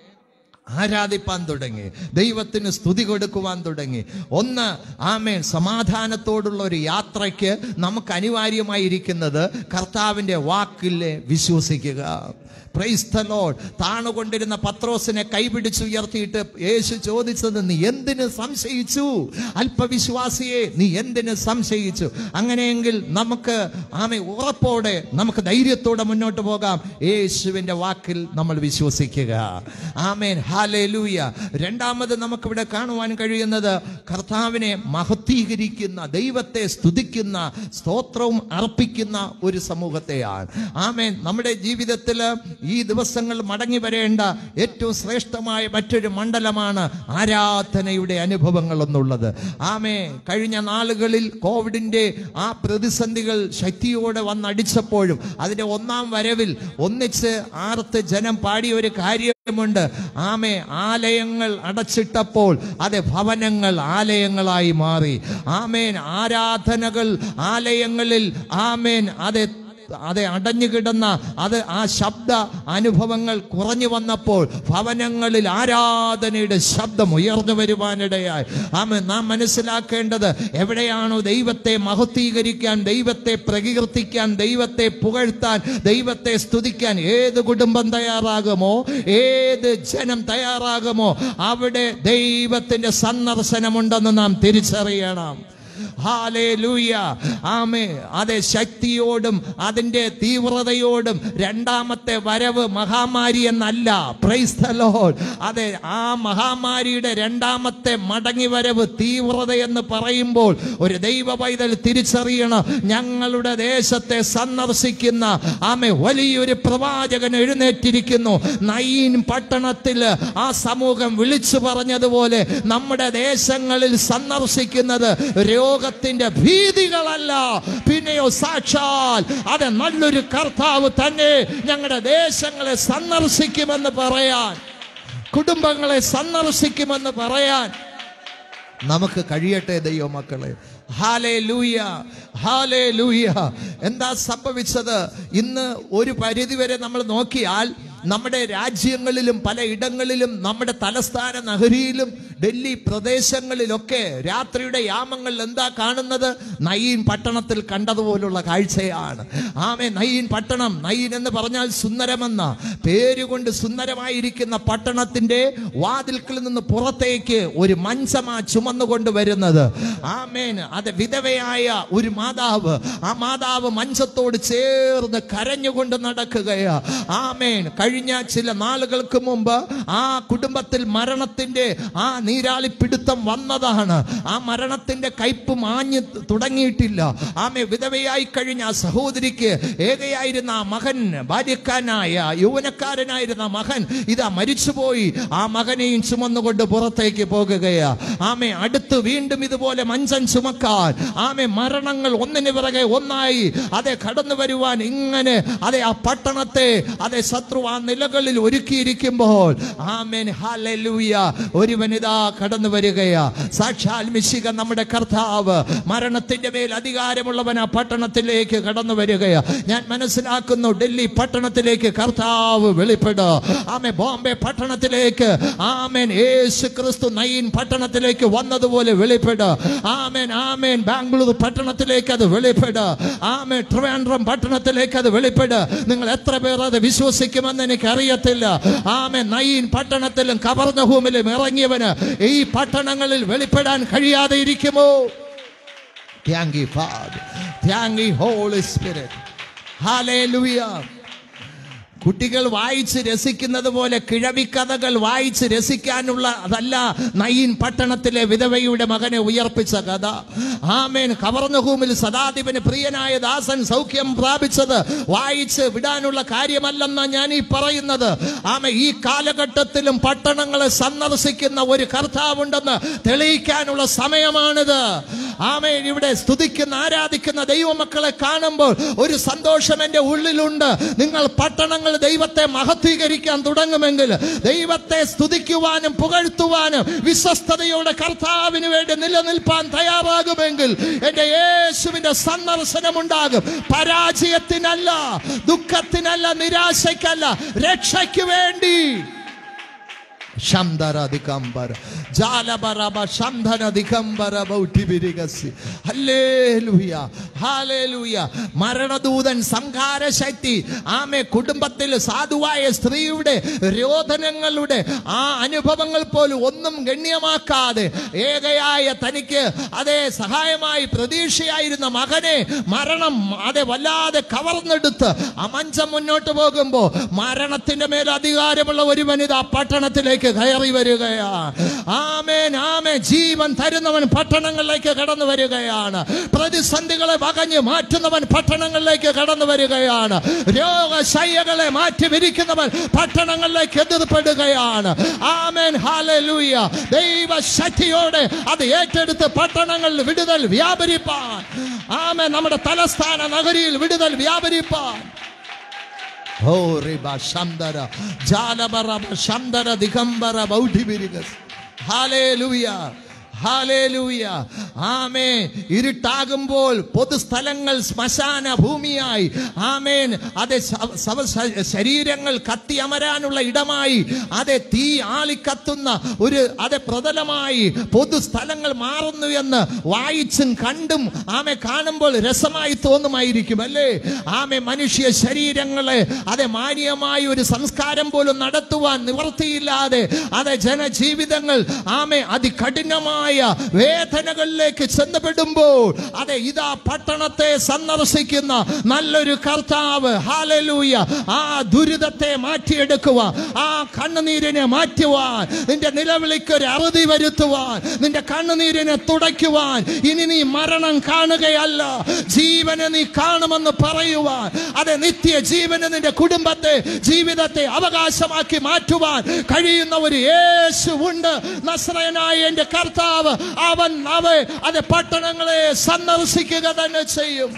ആരാധിപ്പാൻ തുടങ്ങി ദൈവത്തിന് സ്തുതി കൊടുക്കുവാൻ തുടങ്ങി ഒന്ന് ആമേൻ സമാധാനത്തോടുള്ള ഒരു യാത്രയ്ക്ക് നമുക്ക് അനിവാര്യമായിരിക്കുന്നത് കർത്താവിൻ്റെ വാക്കിൽ വിശ്വസിക്കുക പ്രൈസ് ദ ലോർഡ് താണുകൊണ്ടിരുന്ന പത്രോസിനെ കൈപിടിച്ചുയർത്തിയിട്ട് യേശു ചോദിച്ചത് നീ എന്തിന് സംശയിച്ചു അല്പവിശ്വാസിയെ നീ എന്തിന് സംശയിച്ചു അങ്ങനെയെങ്കിൽ നമുക്ക് ആമെ ഉറപ്പോടെ നമുക്ക് ധൈര്യത്തോടെ മുന്നോട്ട് പോകാം യേശുവിൻ്റെ വാക്കിൽ നമ്മൾ വിശ്വസിക്കുക ആമേൻ ഹാലേലൂയ രണ്ടാമത് നമുക്കിവിടെ കാണുവാൻ കഴിയുന്നത് കർത്താവിനെ മഹത്വീകരിക്കുന്ന ദൈവത്തെ സ്തുതിക്കുന്ന സ്തോത്രവും അർപ്പിക്കുന്ന ഒരു സമൂഹത്തെയാണ് ആമേൻ നമ്മുടെ ജീവിതത്തിൽ ഈ ദിവസങ്ങൾ മടങ്ങി വരേണ്ട ഏറ്റവും ശ്രേഷ്ഠമായ മറ്റൊരു മണ്ഡലമാണ് ആരാധനയുടെ അനുഭവങ്ങൾ എന്നുള്ളത് ആമേ കഴിഞ്ഞ നാളുകളിൽ കോവിഡിന്റെ ആ പ്രതിസന്ധികൾ ശക്തിയോടെ വന്നടിച്ചപ്പോഴും അതിന്റെ ഒന്നാം വരവിൽ ഒന്നിച്ച് ആർത്ത് ജനം പാടിയ ഒരു കാര്യമുണ്ട് ആമേ ആലയങ്ങൾ അടച്ചിട്ടപ്പോൾ അതെ ഭവനങ്ങൾ ആലയങ്ങളായി മാറി ആമേൻ ആരാധനകൾ ആലയങ്ങളിൽ ആമേൻ അതെ അതെ അടഞ്ഞു കിടന്ന അത് ആ ശബ്ദ അനുഭവങ്ങൾ കുറഞ്ഞു വന്നപ്പോൾ ഭവനങ്ങളിൽ ആരാധനയുടെ ശബ്ദം ഉയർന്നു വരുവാനിടയായി ആമ നാം മനസ്സിലാക്കേണ്ടത് എവിടെയാണോ ദൈവത്തെ മഹത്വീകരിക്കാൻ ദൈവത്തെ പ്രകീർത്തിക്കാൻ ദൈവത്തെ പുകഴ്ത്താൻ ദൈവത്തെ സ്തുതിക്കാൻ ഏത് കുടുംബം തയ്യാറാകുമോ ഏത് ജനം തയ്യാറാകുമോ അവിടെ ദൈവത്തിന്റെ സന്ദർശനമുണ്ടെന്ന് നാം തിരിച്ചറിയണം ഹാലേലൂയ ആമേ അതെ ശക്തിയോടും അതിൻ്റെ തീവ്രതയോടും രണ്ടാമത്തെ വരവ് മഹാമാരി എന്നല്ല പ്രൈസ് ദ ലോർഡ് അതെ ആ മഹാമാരിയുടെ രണ്ടാമത്തെ മടങ്ങി വരവ് തീവ്രത എന്ന് പറയുമ്പോൾ ഒരു ദൈവ പൈതൽ തിരിച്ചറിയണം ഞങ്ങളുടെ ദേശത്തെ സന്ദർശിക്കുന്ന ആമെ വലിയൊരു പ്രവാചകൻ എഴുന്നേറ്റിരിക്കുന്നു നയീൻ പട്ടണത്തിൽ ആ സമൂഹം വിളിച്ചു പറഞ്ഞതുപോലെ നമ്മുടെ ദേശങ്ങളിൽ സന്ദർശിക്കുന്നത് രോഗത്തിന്റെ ഭീതികളല്ല പിന്നെയോ സാക്ഷാൽ അത് നല്ലൊരു കർത്താവ് തന്നെ ഞങ്ങളുടെ ദേശങ്ങളെ സന്ദർശിക്കുമെന്ന് പറയാൻ കുടുംബങ്ങളെ സന്ദർശിക്കുമെന്ന് പറയാൻ നമുക്ക് കഴിയട്ടെ ദൈവമക്കളെ ഹാലേ ലൂയ ഹാലേ ലൂയ എന്താ സംഭവിച്ചത് ഇന്ന് ഒരു പരിധിവരെ നമ്മൾ നോക്കിയാൽ നമ്മുടെ രാജ്യങ്ങളിലും പല ഇടങ്ങളിലും നമ്മുടെ തലസ്ഥാന നഗരിയിലും ഡൽഹി പ്രദേശങ്ങളിലൊക്കെ രാത്രിയുടെ യാമങ്ങളിൽ എന്താ കാണുന്നത് നയീൻ പട്ടണത്തിൽ കണ്ടതുപോലുള്ള കാഴ്ചയാണ് ആമേ നയീൻ പട്ടണം നയീൻ എന്ന് പറഞ്ഞാൽ സുന്ദരമെന്ന പേരുകൊണ്ട് സുന്ദരമായിരിക്കുന്ന പട്ടണത്തിന്റെ വാതിൽക്കിൽ നിന്ന് പുറത്തേക്ക് ഒരു മഞ്ചമാ ചുമന്നുകൊണ്ട് വരുന്നത് ആമേൻ അത് വിധവയായ ഒരു മാതാവ് ആ മാതാവ് മഞ്ചത്തോട് ചേർന്ന് കരഞ്ഞുകൊണ്ട് നടക്കുകയാ ആമേൻ കഴിഞ്ഞ ചില നാളുകൾക്ക് മുമ്പ് ആ കുടുംബത്തിൽ മരണത്തിന്റെ ആ നീരാളിപ്പിടുത്തം വന്നതാണ് ആ മരണത്തിന്റെ കയ്പ് മാഞ്ഞ് തുടങ്ങിയിട്ടില്ല ആമെ വിധവയായി കഴിഞ്ഞ ആ സഹോദരിക്ക് ഏകയായിരുന്ന ആ മകൻ ബാല്യക്കാരനായ യൗവനക്കാരനായിരുന്ന ആ മകൻ ഇതാ മരിച്ചുപോയി ആ മകനെയും ചുമന്നുകൊണ്ട് പുറത്തേക്ക് പോകുകയാ ആമെ അടുത്ത് വീണ്ടും ഇതുപോലെ മഞ്ചൻ ചുമക്കാൻ ആമെ മരണങ്ങൾ ഒന്നിന് പിറകെ ഒന്നായി അതെ കടന്നു വരുവാൻ ഇങ്ങനെ അതെ ആ പട്ടണത്തെ അതെ ശത്രു ആ നിലകളിൽ ഒരുക്കിയിരിക്കുമ്പോൾ ആമേൻ ഹല്ലേലൂയ ഒരു വനിത കടന്നു വരികയാ സാക്ഷാൽ മിശിക നമ്മുടെ കർത്താവ് മരണത്തിന്റെ മേൽ അധികാരമുള്ളവൻ ആ പട്ടണത്തിലേക്ക് കടന്നു വരികയാ ഞാൻ മനസ്സിലാക്കുന്നു ഡൽഹി പട്ടണത്തിലേക്ക് കർത്താവ് വെളിപ്പെടുക ആമേ ബോംബെ പട്ടണത്തിലേക്ക് ആമേൻ യേശു ക്രിസ്തു നയീൻ പട്ടണത്തിലേക്ക് വന്നതുപോലെ വെളിപ്പെടുക ആമേൻ ആമേൻ ബാംഗ്ലൂർ പട്ടണത്തിലേക്ക് അത് വെളിപ്പെടുക ആമേൻ ട്രിവാൻഡ്രം പട്ടണത്തിലേക്ക് അത് വെളിപ്പെടുക നിങ്ങൾ എത്ര പേർ അത് വിശ്വസിക്കുമെന്ന് എനിക്ക് അറിയത്തില്ല ആമേൻ നയീൻ പട്ടണത്തിലും കവർന്നഹൂമിലും ഇറങ്ങിയവന് ഈ പട്ടണങ്ങളിൽ വെളിപ്പെടാൻ കഴിയാതെ ഇരിക്കുമോ Thank you, Father. Thank you, Holy Spirit. Hallelujah. കുട്ടികൾ വായിച്ച് രസിക്കുന്നത് പോലെ കിഴവിക്കഥകൾ വായിച്ച് രസിക്കാനുള്ള അതല്ല നയീൻ പട്ടണത്തിലെ വിധവയുടെ മകനെ ഉയർപ്പിച്ച കഥ ആമേൻ കവർന്നഹൂമിൽ സദാധിപന് പ്രിയനായ ദാസൻ സൗഖ്യം പ്രാപിച്ചത് വായിച്ച് വിടാനുള്ള കാര്യമല്ലെന്ന ഞാൻ ഈ പറയുന്നത് ആമ ഈ കാലഘട്ടത്തിലും പട്ടണങ്ങളെ സന്ദർശിക്കുന്ന ഒരു കർത്താവുണ്ടെന്ന് തെളിയിക്കാനുള്ള സമയമാണിത് ആമേൻ ഇവിടെ സ്തുതിക്കുന്ന ആരാധിക്കുന്ന ദൈവമക്കളെ കാണുമ്പോൾ ഒരു സന്തോഷം എൻ്റെ ഉള്ളിലുണ്ട് നിങ്ങൾ പട്ടണങ്ങൾ ദൈവത്തെ മഹത്വീകരിക്കാൻ തുടങ്ങുമെങ്കിൽ ദൈവത്തെ സ്തുതിക്കുവാനും പുകഴ്ത്തുവാനും വിശ്വസ്തയോടെ കർത്താവിന് വേണ്ടി നിലനിൽപ്പാൻ തയ്യാറാകുമെങ്കിൽ എൻ്റെ യേശുവിൻ്റെ സന്ദർശനമുണ്ടാകും പരാജയത്തിനല്ല ദുഃഖത്തിനല്ല നിരാശയ്ക്കല്ല രക്ഷയ്ക്ക് വേണ്ടി ശംധര ദിഗംബര ജാലബറബ ശംധന ദിഗംബര ബൗട്ടിബിരിഗസി ഹല്ലേലൂയ ഹല്ലേലൂയ മരണദൂതൻ സംഹാര ശക്തി ആമെ കുടുംബത്തിൽ സാധുവായ സ്ത്രീയുടെ രോദനങ്ങളുടെ ആ അനുഭവങ്ങൾ പോലും ഒന്നും ഗണ്യമാക്കാതെ ഏകയായ തനിക്ക് അതേ സഹായമായി പ്രതീക്ഷയായിരുന്ന മകനെ മരണം അതെ വല്ലാതെ കവർന്നെടുത്ത് ആ മഞ്ചം മുന്നോട്ട് പോകുമ്പോൾ മരണത്തിന്റെ മേൽ അധികാരമുള്ള ഒരു വനിത പട്ടണത്തിലേക്ക് കയറി വരികയാണ് ആമേൻ ആമേ ജീവൻ തരുന്നവൻ പട്ടണങ്ങളിലേക്ക് കടന്നു വരികയാണ് പ്രതിസന്ധികളെ വകഞ്ഞ് മാറ്റുന്നവൻ പട്ടണങ്ങളിലേക്ക് കടന്നു വരികയാണ് രോഗശയ്യകളെ മാറ്റി വിരിക്കുന്നവൻ പട്ടണങ്ങളിലേക്ക് എതിർപ്പെടുകയാണ് ആമേൻ ഹാലലൂയ ദൈവശക്തിയോടെ അത് ഏറ്റെടുത്ത് പട്ടണങ്ങളിൽ വിടുതൽ വ്യാപരിപ്പാൻ ആമേൻ നമ്മുടെ തലസ്ഥാന നഗരിയിൽ വിടുതൽ വ്യാപരിപ്പാൻ ഓ റിബ ശന്തര ജാലബറബ ശന്തര ദിഗംബര ബൗഢിബിരിഗസ് ഹാലേലൂയ ഹാലേലൂയ ആമേ ഇരുട്ടാകുമ്പോൾ പൊതുസ്ഥലങ്ങൾ ശ്മശാന ഭൂമിയായി ആമേൻ അതെ ശവ- ശവ- ശ- ശരീരങ്ങൾ കത്തിയമരാനുള്ള ഇടമായി അതെ തീ ആളിക്കത്തുന്ന ഒരു അതെ പ്രതലമായി പൊതുസ്ഥലങ്ങൾ മാറുന്നു എന്ന് വായിച്ചും കണ്ടും ആമെ കാണുമ്പോൾ രസമായി തോന്നുമായിരിക്കും അല്ലേ ആമെ മനുഷ്യ ശരീരങ്ങളെ അതെ മാന്യമായ ഒരു സംസ്കാരം പോലും നടത്തുവാൻ നിവർത്തിയില്ലാതെ അതെ ജനജീവിതങ്ങൾ ആമെ അതികഠിനമായ വേദനകളിലേക്ക് ചെന്നപ്പെടുമ്പോൾ അതെ ഇതാ പട്ടണത്തെ സന്ദർശിക്കുന്ന നല്ലൊരു കർത്താവ് ഹാലലൂയ ആ ദുരിതത്തെ മാറ്റിയെടുക്കുവാൻ ആ കണ്ണുനീരിനെ മാറ്റുവാൻ നിന്റെ നിലവിളിക്ക് ഒരു അറുതി വരുത്തുവാൻ നിന്റെ കണ്ണുനീരിനെ തുടയ്ക്കുവാൻ ഇനി നീ മരണം കാണുകയല്ല ജീവനെ നീ കാണുമെന്ന് പറയുവാൻ അതെ നിത്യ ജീവന് നിന്റെ കുടുംബത്തെ ജീവിതത്തെ അവകാശമാക്കി മാറ്റുവാൻ കഴിയുന്ന ഒരു യേശു ഉണ്ട് നസ്രയനായ എന്റെ കർത്താവ് അവൻ അവ അത് പട്ടണങ്ങളെ സന്ദർശിക്കുക തന്നെ ചെയ്യും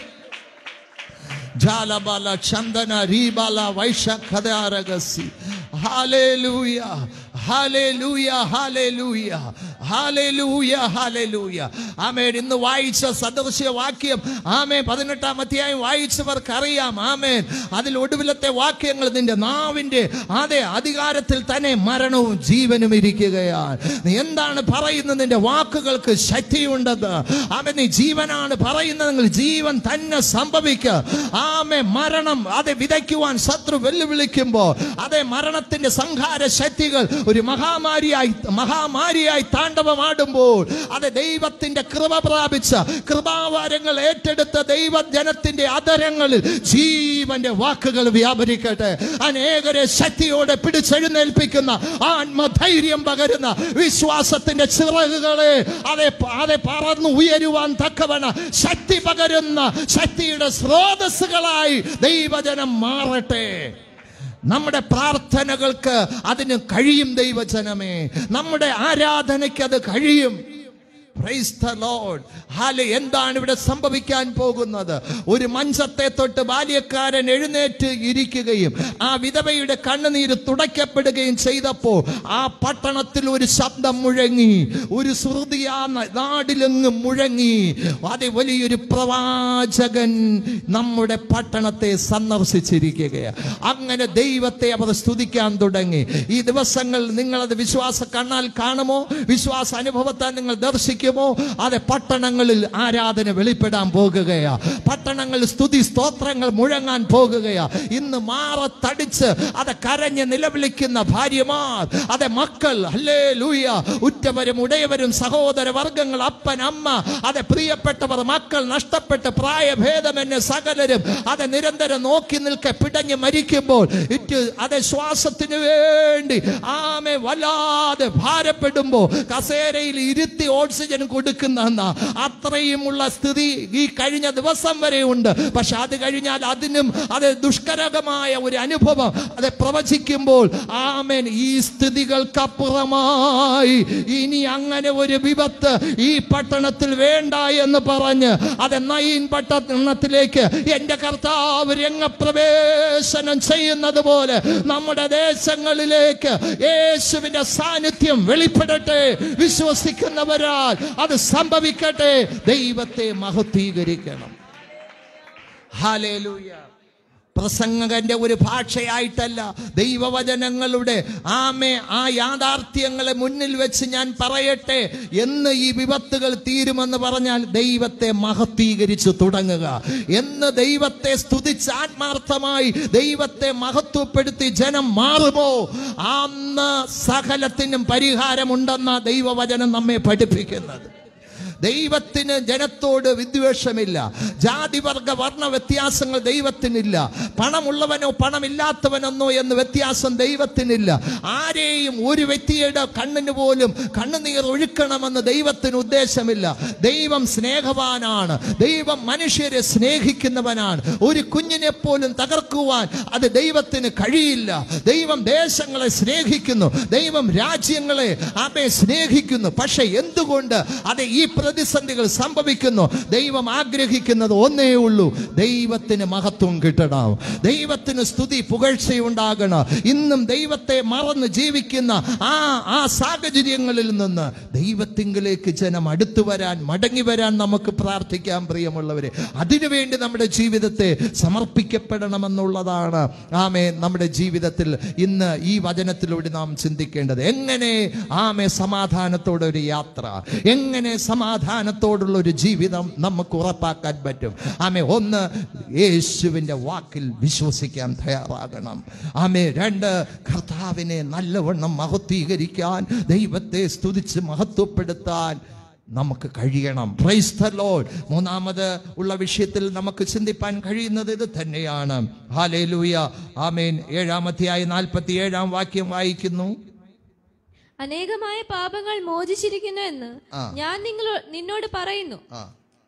ജാലബാല ചന്ദന രീബാല വൈശഖദാരഗസി hallelujah hallelujah hallelujah hallelujah hallelujah amen ഇന്ന് വായിച്ച സദൃശ്യ വാക്യം ആമേൻ പതിനെട്ടാം അധ്യായം വായിച്ചവർക്കറിയാം ആമേൻ അതിൽ ഒടുവിലത്തെ വാക്യങ്ങൾ നിന്റെ നാവിന്റെ അതേ അധികാരത്തിൽ തന്നെ മരണവും ജീവനും ഇരിക്കുകയാണ് നീ എന്താണ് പറയുന്നത് നിന്റെ വാക്കുകൾക്ക് ശക്തിയുണ്ടെന്ന് ആമേ നീ ജീവനാണ് പറയുന്നതെങ്കിൽ ജീവൻ തന്നെ സംഭവിക്കുക ആമേ മരണം അതെ വിതയ്ക്കുവാൻ ശത്രു വെല്ലുവിളിക്കുമ്പോൾ അതെ മരണത്തിന്റെ സംഹാര ശക്തികൾ ഒരു മഹാമാരിയായി മഹാമാരിയായി താണ്ഡവമാടുമ്പോൾ അത് ദൈവത്തിന്റെ കൃപ പ്രാപിച്ച കൃപാവാരങ്ങൾ ഏറ്റെടുത്ത ദൈവജനത്തിന്റെ അതരങ്ങളിൽ ജീവന്റെ വാക്കുകൾ വ്യാപരിക്കട്ടെ അനേകരെ ശക്തിയോടെ പിടിച്ചെഴുന്നേൽപ്പിക്കുന്ന ആത്മധൈര്യം പകരുന്ന വിശ്വാസത്തിന്റെ ചിറകുകളെ അതെ അതെ പറന്നു ഉയരുവാൻ തക്കവണ ശക്തി പകരുന്ന ശക്തിയുടെ സ്രോതസ്സുകളായി ദൈവജനം മാറട്ടെ നമ്മുടെ പ്രാർത്ഥനകൾക്ക് അതിന് കഴിയും ദൈവജനമേ നമ്മുടെ ആരാധനയ്ക്ക് അത് കഴിയും Praise the Lord. ഹാലെ എന്താണ് ഇവിടെ സംഭവിക്കാൻ പോകുന്നത് ഒരു മഞ്ചത്തെ തൊട്ട് ബാല്യക്കാരൻ എഴുന്നേറ്റ് ഇരിക്കുകയും ആ വിധവയുടെ കണ്ണുനീര് തുടയ്ക്കപ്പെടുകയും ചെയ്തപ്പോൾ ആ പട്ടണത്തിൽ ഒരു ശബ്ദം മുഴങ്ങി ഒരു ശ്രുതി ആ ന- നാടിലെങ്ങും മുഴങ്ങി അതെ വലിയൊരു പ്രവാചകൻ നമ്മുടെ പട്ടണത്തെ സന്ദർശിച്ചിരിക്കുകയാണ് അങ്ങനെ ദൈവത്തെ അവർ സ്തുതിക്കാൻ തുടങ്ങി ഈ ദിവസങ്ങൾ നിങ്ങളത് വിശ്വാസ കണ്ണാൽ കാണുമോ വിശ്വാസ അനുഭവത്താൽ നിങ്ങൾ ദർശിക്കുമോ അതെ പട്ടണങ്ങളിൽ ആരാധന വെളിപ്പെടാൻ പോകുകയാ പട്ടണങ്ങളിൽ സ്തുതി സ്തോത്രങ്ങൾ മുഴങ്ങാൻ പോകുകയാ ഇന്ന് മാറത്തടിച്ച് അത് കരഞ്ഞ് നിലവിളിക്കുന്ന ഭാര്യമാർ അതെ മക്കൾ അല്ലേ ലൂയ ഉറ്റവരും ഉടയവരും സഹോദര വർഗങ്ങൾ അപ്പൻ അമ്മ അതെ പ്രിയപ്പെട്ടവർ മക്കൾ നഷ്ടപ്പെട്ട് പ്രായഭേദമെന്നെ സകലരും അതെ നിരന്തരം നോക്കി നിൽക്കെ പിടഞ്ഞ് മരിക്കുമ്പോൾ ഇറ്റ് അതെ ശ്വാസത്തിന് വേണ്ടി ആമെ വല്ലാതെ ഭാരപ്പെടുമ്പോ കസേരയിൽ ഇരുത്തി ഓക്സിജൻ കൊടുക്കുന്ന അത്രയുമുള്ള സ്ഥിതി ഈ കഴിഞ്ഞ ദിവസം വരെ ഉണ്ട് പക്ഷെ അത് കഴിഞ്ഞാൽ അതിനും അത് ദുഷ്കരകമായ ഒരു അനുഭവം അത് പ്രവചിക്കുമ്പോൾ ആമേൻ ഈ സ്ഥിതികൾക്കപ്പുറമായി ഇനി അങ്ങനെ ഒരു വിപത്ത് ഈ പട്ടണത്തിൽ വേണ്ട എന്ന് പറഞ്ഞ് അത് നയിൻ പട്ടണത്തിലേക്ക് എന്റെ കർത്താവ് രംഗപ്രവേശനം ചെയ്യുന്നത് പോലെ നമ്മുടെ ദേശങ്ങളിലേക്ക് യേശുവിന്റെ സാന്നിധ്യം വെളിപ്പെടട്ടെ വിശ്വസിക്കുന്നവരാൽ അത് സംഭവിക്കട്ടെ ദൈവത്തെ മഹത്വീകരിക്കണം ഹാലേലൂയ പ്രസംഗകന്റെ ഒരു ഭാഷയായിട്ടല്ല ദൈവവചനങ്ങളുടെ ആമേ ആ യാഥാർത്ഥ്യങ്ങളെ മുന്നിൽ വെച്ച് ഞാൻ പറയട്ടെ എന്ന് ഈ വിപത്തുകൾ തീരുമെന്ന് പറഞ്ഞാൽ ദൈവത്തെ മഹത്വീകരിച്ചു തുടങ്ങുക എന്ന് ദൈവത്തെ സ്തുതിച്ച് ആത്മാർത്ഥമായി ദൈവത്തെ മഹത്വപ്പെടുത്തി ജനം മാറുമോ അന്ന് സകലത്തിനും പരിഹാരമുണ്ടെന്ന ദൈവവചനം നമ്മെ പഠിപ്പിക്കുന്നത് ദൈവത്തിന് ജനത്തോട് വിദ്വേഷമില്ല ജാതിവർഗ വർണ്ണ വ്യത്യാസങ്ങൾ ദൈവത്തിനില്ല പണമുള്ളവനോ പണമില്ലാത്തവനെന്നോ എന്ന് വ്യത്യാസം ദൈവത്തിനില്ല ആരെയും ഒരു വ്യക്തിയുടെ കണ്ണിന് പോലും കണ്ണുനീർ ഒഴുക്കണമെന്ന് ദൈവത്തിന് ഉദ്ദേശമില്ല ദൈവം സ്നേഹവാനാണ് ദൈവം മനുഷ്യരെ സ്നേഹിക്കുന്നവനാണ് ഒരു കുഞ്ഞിനെ പോലും തകർക്കുവാൻ അത് ദൈവത്തിന് കഴിയില്ല ദൈവം ദേശങ്ങളെ സ്നേഹിക്കുന്നു ദൈവം രാജ്യങ്ങളെ അവയെ സ്നേഹിക്കുന്നു പക്ഷെ എന്തുകൊണ്ട് അത് ഈ പ്രതിസന്ധികൾ സംഭവിക്കുന്നു ദൈവം ആഗ്രഹിക്കുന്നത് ഒന്നേ ഉള്ളൂ ദൈവത്തിന് മഹത്വം കിട്ടണം ദൈവത്തിന് സ്തുതി പുകഴ്ചയുണ്ടാകണം ഇന്നും ദൈവത്തെ മറന്ന് ജീവിക്കുന്ന ആ ആ സാഹചര്യങ്ങളിൽ നിന്ന് ദൈവത്തിങ്കിലേക്ക് ജനം അടുത്തു വരാൻ മടങ്ങി വരാൻ നമുക്ക് പ്രാർത്ഥിക്കാം പ്രിയമുള്ളവരെ അതിനുവേണ്ടി നമ്മുടെ ജീവിതത്തെ സമർപ്പിക്കപ്പെടണമെന്നുള്ളതാണ് ആമേ നമ്മുടെ ജീവിതത്തിൽ ഇന്ന് ഈ വചനത്തിലൂടെ നാം ചിന്തിക്കേണ്ടത് എങ്ങനെ ആമേ സമാധാനത്തോടെ ഒരു യാത്ര എങ്ങനെ സമാധാനത്തോടുള്ള ഒരു ജീവിതം നമുക്ക് ഉറപ്പാക്കാൻ പറ്റും ആമേ ഒന്ന് യേശുവിൻ്റെ വാക്കിൽ വിശ്വസിക്കാൻ തയ്യാറാകണം ആമേ രണ്ട് കർത്താവിനെ നല്ലവണ്ണം മഹത്വീകരിക്കാൻ ദൈവത്തെ സ്തുതിച്ച് മഹത്വപ്പെടുത്താൻ നമുക്ക് കഴിയണം പ്രൈസ് ദ ലോർഡ് മൂന്നാമത് ഉള്ള വിഷയത്തിൽ നമുക്ക് ചിന്തിപ്പാൻ കഴിയുന്നത് ഇത് തന്നെയാണ് ഹാലേലൂയ ആമേൻ ഏഴാമധ്യായ നാൽപ്പത്തി ഏഴാം വാക്യം വായിക്കുന്നു
അനേകമായ പാപങ്ങൾ മോചിച്ചിരിക്കുന്നു എന്ന്
ആ.
ഞാൻ നിങ്ങളോ നിന്നോട് പറയുന്നു
ആ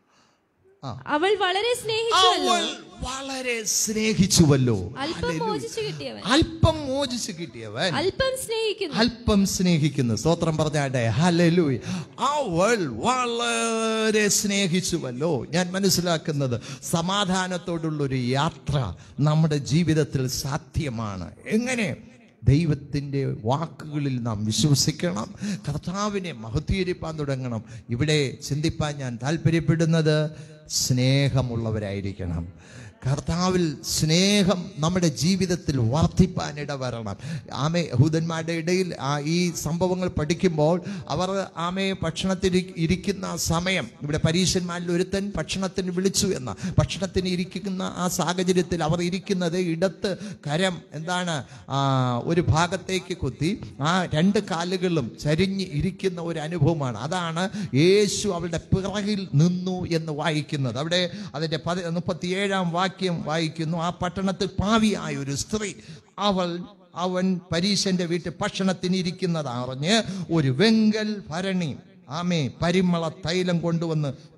അവൾ വളരെ സ്നേഹിച്ചുവല്ലോ
അവൾ വളരെ സ്നേഹിച്ചുവല്ലോ
അല്പം മോചിച്ചു കിട്ടിയവൻ
അല്പം മോചിച്ചു കിട്ടിയവൻ
അല്പം സ്നേഹിക്കുന്നു
അല്പം സ്നേഹിക്കുന്നു സ്തോത്രം പറഞ്ഞാട്ടെ ഹല്ലേലൂയ അവൾ വളരെ സ്നേഹിച്ചുവല്ലോ ഞാൻ മനസ്സിലാക്കുന്നത് സമാധാനത്തോടുള്ള ഒരു യാത്ര നമ്മുടെ ജീവിതത്തിൽ സാധ്യമാണ് എങ്ങനെ ദൈവത്തിൻ്റെ വാക്കുകളിൽ നാം വിശ്വസിക്കണം കർത്താവിനെ മഹത്വീകരിപ്പാൻ തുടങ്ങണം ഇവിടെ ചിന്തിപ്പാൻ ഞാൻ താല്പര്യപ്പെടുന്നത് സ്നേഹമുള്ളവരായിരിക്കണം കർത്താവിൽ സ്നേഹം നമ്മുടെ ജീവിതത്തിൽ വർദ്ധിപ്പാൻ ഇടവരണം ആമെ യഹൂദന്മാരുടെ ഇടയിൽ ആ ഈ സംഭവങ്ങൾ പഠിക്കുമ്പോൾ അവർ ആമയെ ഭക്ഷണത്തിന് ഇരിക്കുന്ന സമയം ഇവിടെ പരീക്ഷന്മാരിൽ ഒരുത്തൻ ഭക്ഷണത്തിന് വിളിച്ചു എന്ന ഭക്ഷണത്തിന് ഇരിക്കുന്ന ആ സാഹചര്യത്തിൽ അവർ ഇരിക്കുന്നത് ഇടത്ത് കരം എന്താണ് ആ, ഒരു ഭാഗത്തേക്ക് കുത്തി ആ രണ്ട് കാലുകളും ചരിഞ്ഞ് ഇരിക്കുന്ന ഒരു അനുഭവമാണ് അതാണ് യേശു അവളുടെ പിറകിൽ നിന്നു എന്ന് വായിക്കുന്നത് അവിടെ അതിൻ്റെ പതി മുപ്പത്തിയേഴാം വാക്യം വായിക്കുന്നു ആ പട്ടണത്തിൽ പാവിയായ ഒരു സ്ത്രീ അവൾ അവൻ പരീശന്റെ വീട്ടിൽ ഭക്ഷണത്തിന് ഇരിക്കുന്നത് അറിഞ്ഞ് ഒരു വെങ്കൽ ഭരണി ആമേ പരിമള തൈലം കൊണ്ടുവന്ന്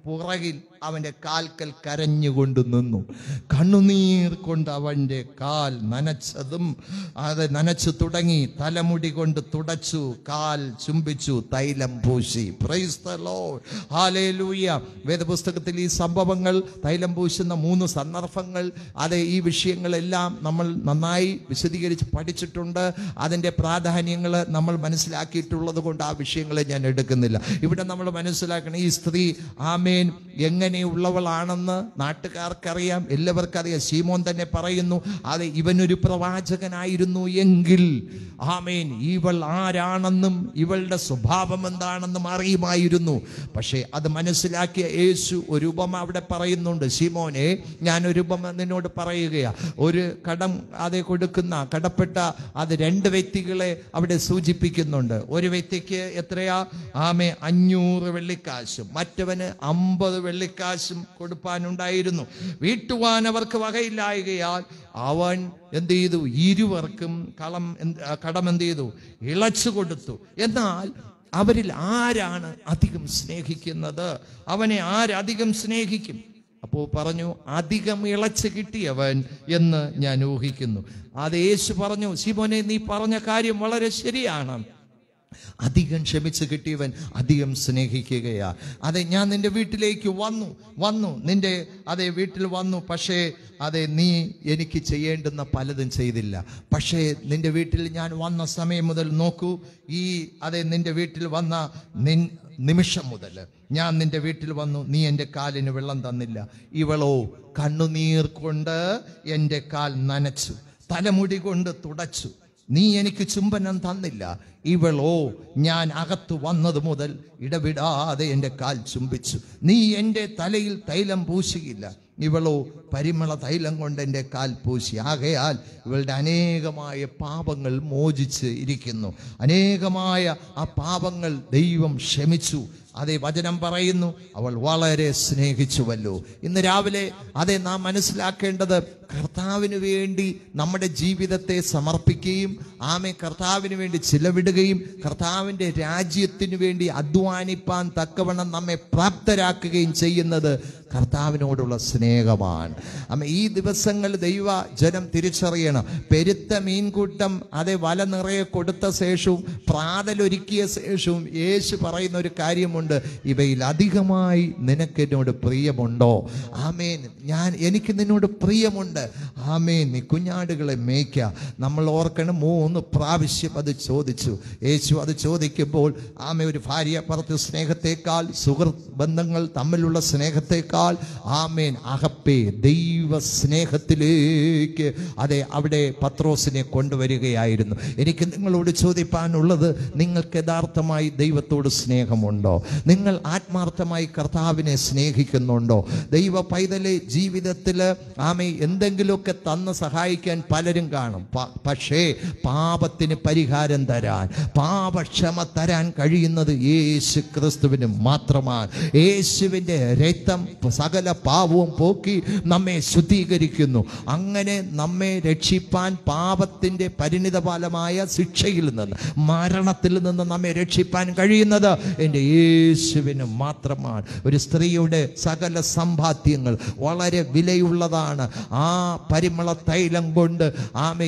പുറകിൽ അവന്റെ കാൽക്കൽ കരഞ്ഞുകൊണ്ട് നിന്നു കണ്ണുനീർ കൊണ്ട് അവന്റെ കാൽ നനച്ചതും അത് നനച്ചു തുടങ്ങി തലമുടി കൊണ്ട് തുടച്ചു കാൽ ചുംബിച്ചു തൈലം പൂശി പ്രൈസ് ദ ലോർഡ് ഹാലേലൂയ വേദപുസ്തകത്തിൽ ഈ സംഭവങ്ങൾ തൈലം പൂശുന്ന മൂന്ന് സന്ദർഭങ്ങൾ അത് ഈ വിഷയങ്ങളെല്ലാം നമ്മൾ നന്നായി വിശദീകരിച്ച് പഠിച്ചിട്ടുണ്ട് അതിൻ്റെ പ്രാധാന്യങ്ങൾ നമ്മൾ മനസ്സിലാക്കിയിട്ടുള്ളത് കൊണ്ട് ആ വിഷയങ്ങളെ ഞാൻ എടുക്കുന്നില്ല ഇവിടെ നമ്മൾ മനസ്സിലാക്കണം ഈ സ്ത്രീ ആമേൻ എങ്ങനെയുള്ളവളാണെന്ന് നാട്ടുകാർക്കറിയാം എല്ലാവർക്കും അറിയാം ശീമോൻ തന്നെ പറയുന്നു അത് ഇവനൊരു പ്രവാചകനായിരുന്നു എങ്കിൽ ആമേൻ ഇവൾ ആരാണെന്നും ഇവളുടെ സ്വഭാവം എന്താണെന്നും അറിയുമായിരുന്നു പക്ഷേ അത് മനസ്സിലാക്കിയ യേശു ഒരു ഉപമ അവിടെ പറയുന്നുണ്ട് ശീമോനെ ഞാൻ ഒരു ഉപമ നിന്നോട് പറയുകയാ ഒരു കടം അതെ കൊടുക്കുന്ന കടപ്പെട്ട അത് രണ്ട് വ്യക്തികളെ അവിടെ സൂചിപ്പിക്കുന്നുണ്ട് ഒരു വ്യക്തിക്ക് എത്രയാ ആമേ അഞ്ഞൂറ് വെള്ളിക്കാശും മറ്റവന് അമ്പത് വെള്ളിക്കാശും കൊടുപ്പാനുണ്ടായിരുന്നു വീട്ടുവാൻ അവർക്ക് വകയില്ലായകയാൽ അവൻ എന്ത് ചെയ്തു ഇരുവർക്കും കളം എന്ത്- ആ, കടം എന്ത് ചെയ്തു ഇളച്ചു കൊടുത്തു എന്നാൽ അവരിൽ ആരാണ് അധികം സ്നേഹിക്കുന്നത് അവനെ ആരധികം സ്നേഹിക്കും അപ്പോൾ പറഞ്ഞു അധികം ഇളച്ച് കിട്ടിയവൻ എന്ന് ഞാൻ ഊഹിക്കുന്നു അത് യേശു പറഞ്ഞു ശിവനെ നീ പറഞ്ഞ കാര്യം വളരെ ശരിയാണ് അധികം ക്ഷമിച്ച് കിട്ടിയവൻ അധികം സ്നേഹിക്കുകയാ അതെ ഞാൻ നിന്റെ വീട്ടിലേക്ക് വന്നു വന്നു നിന്റെ അതെ വീട്ടിൽ വന്നു പക്ഷേ അതെ നീ എനിക്ക് ചെയ്യേണ്ടുന്ന പലതും ചെയ്തില്ല പക്ഷേ നിന്റെ വീട്ടിൽ ഞാൻ വന്ന സമയം മുതൽ നോക്കൂ ഈ അതെ നിന്റെ വീട്ടിൽ വന്ന നിൻ നിമിഷം മുതൽ ഞാൻ നിന്റെ വീട്ടിൽ വന്നു നീ എൻ്റെ കാലിന് വെള്ളം തന്നില്ല ഇവളോ കണ്ണുനീർ കൊണ്ട് എൻ്റെ കാൽ നനച്ചു തലമുടി കൊണ്ട് തുടച്ചു നീ എനിക്ക് ചുംബനം തന്നില്ല ഇവളോ ഞാൻ അകത്തു വന്നത് മുതൽ ഇടവിടാതെ എൻ്റെ കാൽ ചുംബിച്ചു നീ എൻ്റെ തലയിൽ തൈലം പൂശിയില്ല ഇവളോ പരിമള തൈലം കൊണ്ട് എൻ്റെ കാൽ പൂശി ആകയാൽ ഇവളുടെ അനേകമായ പാപങ്ങൾ മോചിച്ച് ഇരിക്കുന്നു അനേകമായ ആ പാപങ്ങൾ ദൈവം ക്ഷമിച്ചു അതേ വചനം പറയുന്നു അവൾ വളരെ സ്നേഹിച്ചുവല്ലോ ഇന്ന് രാവിലെ അതെ നാം മനസ്സിലാക്കേണ്ടത് കർത്താവിന് വേണ്ടി നമ്മുടെ ജീവിതത്തെ സമർപ്പിക്കുകയും ആമെ കർത്താവിന് വേണ്ടി ചിലവിടുകയും കർത്താവിൻ്റെ രാജ്യത്തിന് വേണ്ടി അധ്വാനിപ്പാൻ തക്കവണ്ണം നമ്മെ പ്രാപ്തരാക്കുകയും ചെയ്യുന്നത് കർത്താവിനോടുള്ള സ്നേഹമാണ് അമ്മ ഈ ദിവസങ്ങൾ ദൈവ ജനം തിരിച്ചറിയണം പെരുത്ത മീൻകൂട്ടം അതെ വല നിറയെ കൊടുത്ത ശേഷവും പ്രാതലൊരുക്കിയ ശേഷവും യേശു പറയുന്ന ഒരു കാര്യമുണ്ട് ഇവയിൽ അധികമായി നിനക്ക് എന്നോട് പ്രിയമുണ്ടോ ആമേൻ ഞാൻ എനിക്ക് നിന്നോട് പ്രിയമുണ്ട് ആമേൻ നീ കുഞ്ഞാടുകളെ മേയ്ക്ക നമ്മൾ ഓർക്കണം മൂന്ന് പ്രാവശ്യം അത് ചോദിച്ചു യേശു അത് ചോദിക്കുമ്പോൾ ആമ ഒരു ഭാര്യ പുറത്ത് സ്നേഹത്തെക്കാൾ സുഹൃത്ത് ബന്ധങ്ങൾ തമ്മിലുള്ള സ്നേഹത്തെക്കാൾ ആമേൻ അകപ്പേ ദൈവ സ്നേഹത്തിലേക്ക് അതെ അവിടെ പത്രോസിനെ കൊണ്ടുവരികയായിരുന്നു എനിക്ക് നിങ്ങളോട് ചോദിപ്പാനുള്ളത് നിങ്ങൾക്ക് യഥാർത്ഥമായി ദൈവത്തോട് സ്നേഹമുണ്ടോ നിങ്ങൾ ആത്മാർത്ഥമായി കർത്താവിനെ സ്നേഹിക്കുന്നുണ്ടോ ദൈവ പൈതലെ ജീവിതത്തിൽ ആമെ എന്തെങ്കിലുമൊക്കെ തന്ന് സഹായിക്കാൻ പലരും കാണും പ- പക്ഷേ പാപത്തിന് പരിഹാരം തരാൻ പാപക്ഷമ തരാൻ കഴിയുന്നത് യേശു ക്രിസ്തുവിന് മാത്രമാണ് യേശുവിൻ്റെ രക്തം സകല പാവവും പോക്കി നമ്മെ ശുദ്ധീകരിക്കുന്നു അങ്ങനെ നമ്മെ രക്ഷിപ്പാൻ പാപത്തിൻ്റെ പരിണിതഫലമായ ശിക്ഷയിൽ നിന്ന് മരണത്തിൽ നിന്ന് നമ്മെ രക്ഷിപ്പാൻ കഴിയുന്നത് എൻ്റെ യേശുവിന് മാത്രമാണ് ഒരു സ്ത്രീയുടെ സകല സമ്പാദ്യങ്ങൾ വളരെ വിലയുള്ളതാണ് ആ പരിമള തൈലം കൊണ്ട് ആമെ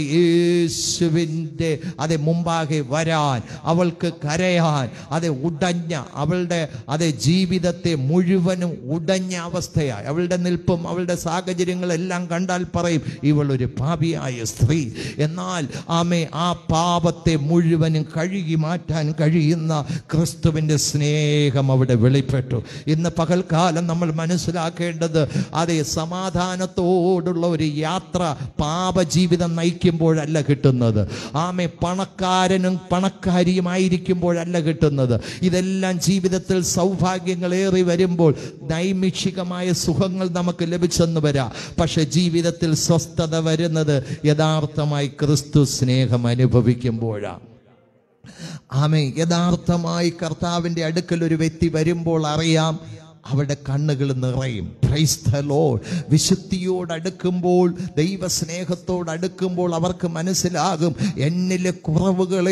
യേശുവിൻ്റെ അതെ മുമ്പാകെ വരാൻ അവൾക്ക് കരയാൻ അതെ ഉടഞ്ഞ അവളുടെ അതെ ജീവിതത്തെ മുഴുവനും ഉടഞ്ഞ അവസ്ഥയായി അവളുടെ നിൽപ്പും അവളുടെ സാഹചര്യങ്ങളെല്ലാം കണ്ടാൽ പറയും ഇവൾ ഒരു പാപിയായ സ്ത്രീ എന്നാൽ ആമെ ആ പാപത്തെ മുഴുവനും കഴുകി മാറ്റാൻ കഴിയുന്ന ക്രിസ്തുവിൻ്റെ സ്നേഹം അവിടെ വെളിപ്പെട്ടു ഇന്ന് പകൽക്കാലം നമ്മൾ മനസ്സിലാക്കേണ്ടത് അതെ സമാധാനത്തോടുള്ള ഒരു യാത്ര പാപജീവിതം നയിക്കുമ്പോഴല്ല കിട്ടുന്നത് ആമെ പണക്കാരനും പണക്കാരിയുമായിരിക്കുമ്പോഴല്ല കിട്ടുന്നത് ഇതെല്ലാം ജീവിതത്തിൽ സൗഭാഗ്യങ്ങൾ ഏറി വരുമ്പോൾ നൈമിഷികമായ സുഖങ്ങൾ നമുക്ക് ലഭിച്ചെന്ന് വരാം പക്ഷെ ജീവിതത്തിൽ സ്വസ്ഥത വരുന്നത് യഥാർത്ഥമായി ക്രിസ്തു സ്നേഹം അനുഭവിക്കുമ്പോഴാണ് ആമേ യഥാർത്ഥമായി കർത്താവിൻ്റെ അടുക്കൽ ഒരു വ്യക്തി വരുമ്പോൾ അറിയാം അവരുടെ കണ്ണുകൾ നിറയും Praise the Lord. വിശുദ്ധിയോട് അടുക്കുമ്പോൾ ദൈവസ്നേഹത്തോട് അടുക്കുമ്പോൾ അവർക്ക് മനസ്സിലാകും എന്നിലെ കുറവുകളെ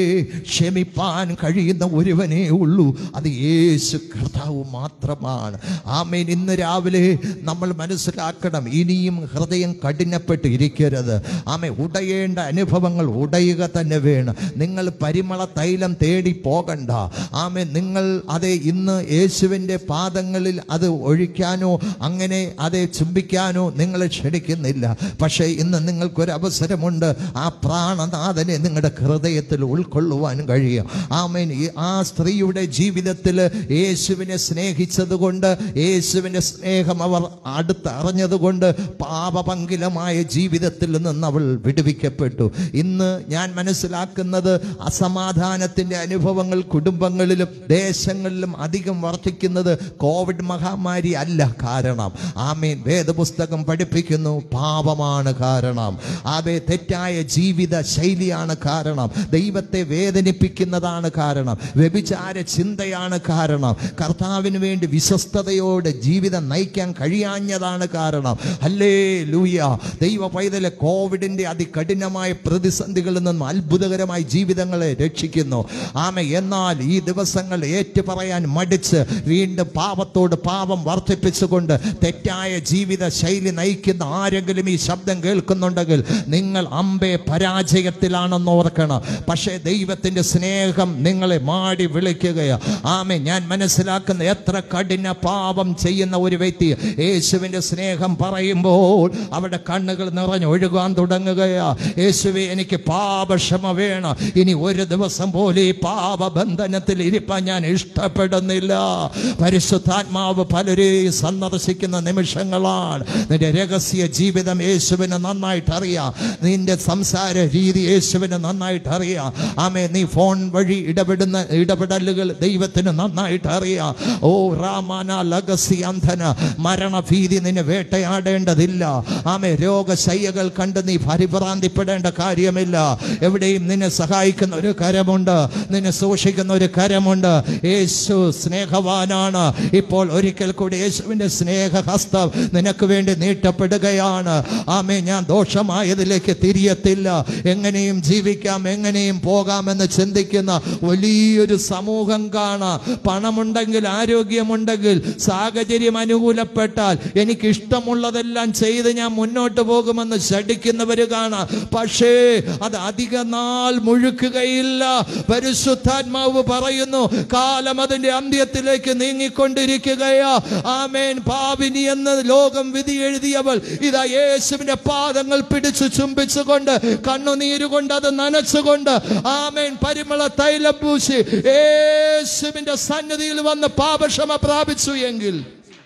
ക്ഷമിപ്പാൻ കഴിയുന്ന ഒരുവനേ ഉള്ളൂ അത് യേശു കർത്താവ് മാത്രമാണ് ആമേൻ ഇന്ന് രാവിലെ നമ്മൾ മനസ്സിലാക്കണം ഇനിയും ഹൃദയം കഠിനപ്പെട്ട് ഇരിക്കരുത് ആമേ ഉടയേണ്ട അനുഭവങ്ങൾ ഉടയുക തന്നെ വേണം നിങ്ങൾ പരിമള തൈലം തേടി പോകണ്ട ആമേ നിങ്ങൾ അതെ ഇന്ന് യേശുവിൻ്റെ പാദങ്ങളിൽ അത് ഒഴിക്കാനോ അങ്ങനെ അതെ ചുംബിക്കാനോ നിങ്ങളെ ക്ഷണിക്കുന്നില്ല പക്ഷേ ഇന്ന് നിങ്ങൾക്കൊരു അവസരമുണ്ട് ആ പ്രാണനാഥനെ നിങ്ങളുടെ ഹൃദയത്തിൽ ഉൾക്കൊള്ളുവാൻ കഴിയും ആമേൻ ഈ- ആ സ്ത്രീയുടെ ജീവിതത്തിൽ യേശുവിനെ സ്നേഹിച്ചത് കൊണ്ട് യേശുവിൻ്റെ സ്നേഹം അവർ അടുത്തറിഞ്ഞതുകൊണ്ട് പാപപങ്കിലമായ ജീവിതത്തിൽ നിന്ന് അവൾ വിടുവിക്കപ്പെട്ടു ഇന്ന് ഞാൻ മനസ്സിലാക്കുന്നത് അസമാധാനത്തിൻ്റെ അനുഭവങ്ങൾ കുടുംബങ്ങളിലും ദേശങ്ങളിലും അധികം വർദ്ധിക്കുന്നത് കോവിഡ് മഹാമാരി അല്ല കാരണം ആമേൻ വേദപുസ്തകം പഠിപ്പിക്കുന്നു പാപമാണ് കാരണം ആവേ തെറ്റായ ജീവിത ശൈലിയാണ് കാരണം ദൈവത്തെ വേദനിപ്പിക്കുന്നതാണ് കാരണം വ്യഭിചാര ചിന്തയാണ് കാരണം കർത്താവിന് വേണ്ടി വിശ്വസ്തയോടെ ജീവിതം നയിക്കാൻ കഴിയാഞ്ഞതാണ് കാരണം അല്ലേ ലൂയ ദൈവ പൈതലെ കോവിഡിന്റെ അതികഠിനമായ പ്രതിസന്ധികളിൽ നിന്നും അത്ഭുതകരമായ ജീവിതങ്ങളെ രക്ഷിക്കുന്നു ആമ എന്നാൽ ഈ ദിവസങ്ങൾ ഏറ്റുപറയാൻ മടിച്ച് വീണ്ടും പാപത്തോട് പാപം വർദ്ധിപ്പിച്ചുകൊണ്ട് തെറ്റായ ജീവിത ശൈലി നയിക്കുന്ന ആരെങ്കിലും ഈ ശബ്ദം കേൾക്കുന്നുണ്ടെങ്കിൽ നിങ്ങൾ അമ്പെ പരാജയത്തിലാണെന്ന് ഓർക്കണം പക്ഷേ ദൈവത്തിന്റെ സ്നേഹം നിങ്ങളെ മാടി വിളിക്കുകയാ ആമെ ഞാൻ മനസ്സിലാക്കുന്ന എത്ര കഠിന പാപം ചെയ്യുന്ന ഒരു വ്യക്തി യേശുവിന്റെ സ്നേഹം പറയുമ്പോൾ അവരുടെ കണ്ണുകൾ നിറഞ്ഞൊഴുകാൻ തുടങ്ങുകയാ യേശുവെ എനിക്ക് പാപക്ഷമ വേണം ഇനി ഒരു ദിവസം പോലെ ഈ പാപബന്ധനത്തിൽ ഇരിപ്പാൻ ഞാൻ ഇഷ്ടപ്പെടുന്നില്ല പരിശുദ്ധാത്മാവ് പലരെയും സന്ദർശിക്കുന്ന നിമിഷങ്ങളാണ് നിന്റെ രഹസ്യ ജീവിതം യേശുവിന് നന്നായിട്ട് അറിയാം നിന്റെ സംസാര രീതി യേശുവിന് നന്നായിട്ട് അറിയാം ആമേ നീ ഫോൺ വഴി ഇടപെടുന്ന ഇടപെടലുകൾ ദൈവത്തിന് നന്നായിട്ട് അറിയാം ഓ റാമാന ലഗസി അന്ധന മരണഭീതി നിന്നെ വേട്ടയാടേണ്ടതില്ല ആമേ രോഗശയ്യകൾ കണ്ട് നീ പരിഭ്രാന്തിപ്പെടേണ്ട കാര്യമില്ല എവിടെയും നിന്നെ സഹായിക്കുന്ന ഒരു കരമുണ്ട് നിന്നെ സൂക്ഷിക്കുന്ന ഒരു കരമുണ്ട് യേശു സ്നേഹവാനാണ് ഇപ്പോൾ ഒരിക്കൽ കൂടി യേശുവിന്റെ സ്നേഹഹസ്തം നിനക്ക് വേണ്ടി നീട്ടപ്പെടുകയാണ് ആമേ ഞാൻ ദോഷമായതിലേക്ക് തിരിയത്തില്ല എങ്ങനെയും ജീവിക്കാം എങ്ങനെയും പോകാമെന്ന് ചിന്തിക്കുന്ന വലിയൊരു സമൂഹം കാണാം പണമുണ്ടെങ്കിൽ ആരോഗ്യമുണ്ടെങ്കിൽ സാഹചര്യം അനുകൂലപ്പെട്ടാൽ എനിക്ക് ഇഷ്ടമുള്ളതെല്ലാം ചെയ്ത് ഞാൻ മുന്നോട്ട് പോകുമെന്ന് ശടിക്കുന്നവർ കാണാം പക്ഷേ അത് അധിക നാൾ മുഴുക്കുകയില്ല പരിശുദ്ധാത്മാവ് പറയുന്നു കാലം അതിന്റെ അന്ത്യത്തിലേക്ക് നീങ്ങിക്കൊണ്ടിരിക്കുകയാ ആമേൻ പാപിനി എന്ന് ലോകം വിധി എഴുതിയവൾ ഇതാ യേശുവിന്റെ പാദങ്ങൾ പിടിച്ചു ചുംബിച്ചുകൊണ്ട് കണ്ണുനീരുകൊണ്ട് അത് നനച്ചുകൊണ്ട് ആമേൻ പരിമള തൈലം പൂശി യേശുവിന്റെ സന്നിധിയിൽ വന്ന് പാപക്ഷമ പ്രാപിച്ചു എങ്കിൽ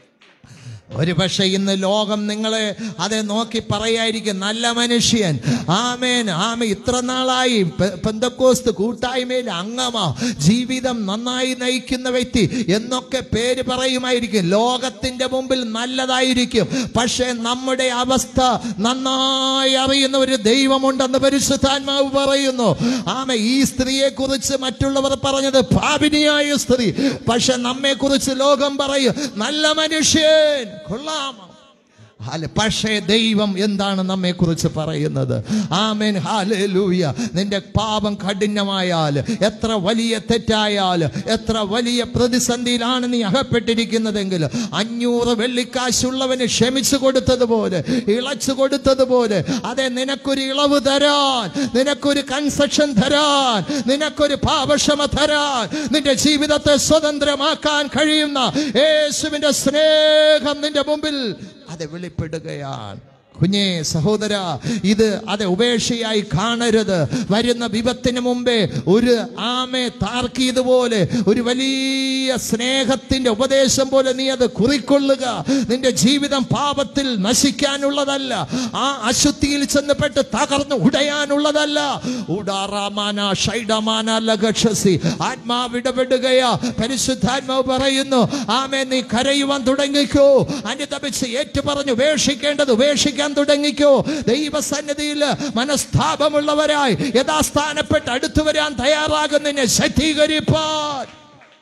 ഒരു പക്ഷേ ഇന്ന് ലോകം നിങ്ങളെ അതെ നോക്കി പറയായിരിക്കും നല്ല മനുഷ്യൻ ആമേൻ ആമ ഇത്ര നാളായി പെ- പെന്തക്കോസ്ത് കൂട്ടായ്മയിൽ അംഗമാ ജീവിതം നന്നായി നയിക്കുന്ന വ്യക്തി എന്നൊക്കെ പേര് പറയുമായിരിക്കും ലോകത്തിന്റെ മുമ്പിൽ നല്ലതായിരിക്കും പക്ഷേ നമ്മുടെ അവസ്ഥ നന്നായി അറിയുന്ന ഒരു ദൈവമുണ്ടെന്ന് പരിശുദ്ധാത്മാവ് പറയുന്നു ആമ ഈ സ്ത്രീയെ കുറിച്ച് മറ്റുള്ളവർ പറഞ്ഞത് പാപിനിയായ സ്ത്രീ പക്ഷെ നമ്മെ കുറിച്ച് ലോകം പറയും നല്ല മനുഷ്യൻ കൊള്ളാമോ ഹാല പക്ഷേ ദൈവം എന്താണ് നമ്മെ കുറിച്ച് പറയുന്നത് ആമേൻ ഹാലൂയ നിന്റെ പാപം കഠിനമായാൽ എത്ര വലിയ തെറ്റായാൽ എത്ര വലിയ പ്രതിസന്ധിയിലാണ് നീ അകപ്പെട്ടിരിക്കുന്നതെങ്കിൽ അഞ്ഞൂറ് വെള്ളിക്കാശുള്ളവന് ക്ഷമിച്ചു കൊടുത്തതുപോലെ ഇളച്ചു കൊടുത്തതുപോലെ അതെ നിനക്കൊരു ഇളവ് തരാൻ നിനക്കൊരു കൺസെഷൻ തരാൻ നിനക്കൊരു പാപക്ഷമ തരാൻ നിന്റെ ജീവിതത്തെ സ്വതന്ത്രമാക്കാൻ കഴിയുന്ന യേശുവിന്റെ സ്നേഹം നിന്റെ മുമ്പിൽ അത് വെളിപ്പെടുകയാണ് കുഞ്ഞേ സഹോദര ഇത് അത് ഉപേക്ഷയായി കാണരുത് വരുന്ന വിപത്തിന് മുമ്പേ ഒരു ആമെ താർക്കിയതുപോലെ ഒരു വലിയ സ്നേഹത്തിന്റെ ഉപദേശം പോലെ നീ അത് കുറിക്കൊള്ളുക നിന്റെ ജീവിതം പാപത്തിൽ നശിക്കാനുള്ളതല്ല ആ അശുദ്ധിയിൽ ചെന്നപ്പെട്ട് തകർന്ന് ഉടയാനുള്ളതല്ല ഉടാറാമാന ഷൈഡമാന ലഗക്ഷസി ആത്മാവ് ഇടപെടുകയാ പരിശുദ്ധാത്മാവ് പറയുന്നു ആമേ നീ കരയുവാൻ തുടങ്ങിക്കോ അനുതപിച്ച് ഏറ്റുപറഞ്ഞു ഉപേക്ഷിക്കേണ്ടത് ഉപേക്ഷിക്കാൻ തുടങ്ങിക്കോ ദൈവസന്നിധിയിൽ മനസ്താപമുള്ളവരായി യഥാസ്ഥാനപ്പെട്ട് അടുത്തു വരാൻ തയ്യാറാകുന്നതിനെ ശക്തീകരിപ്പാൻ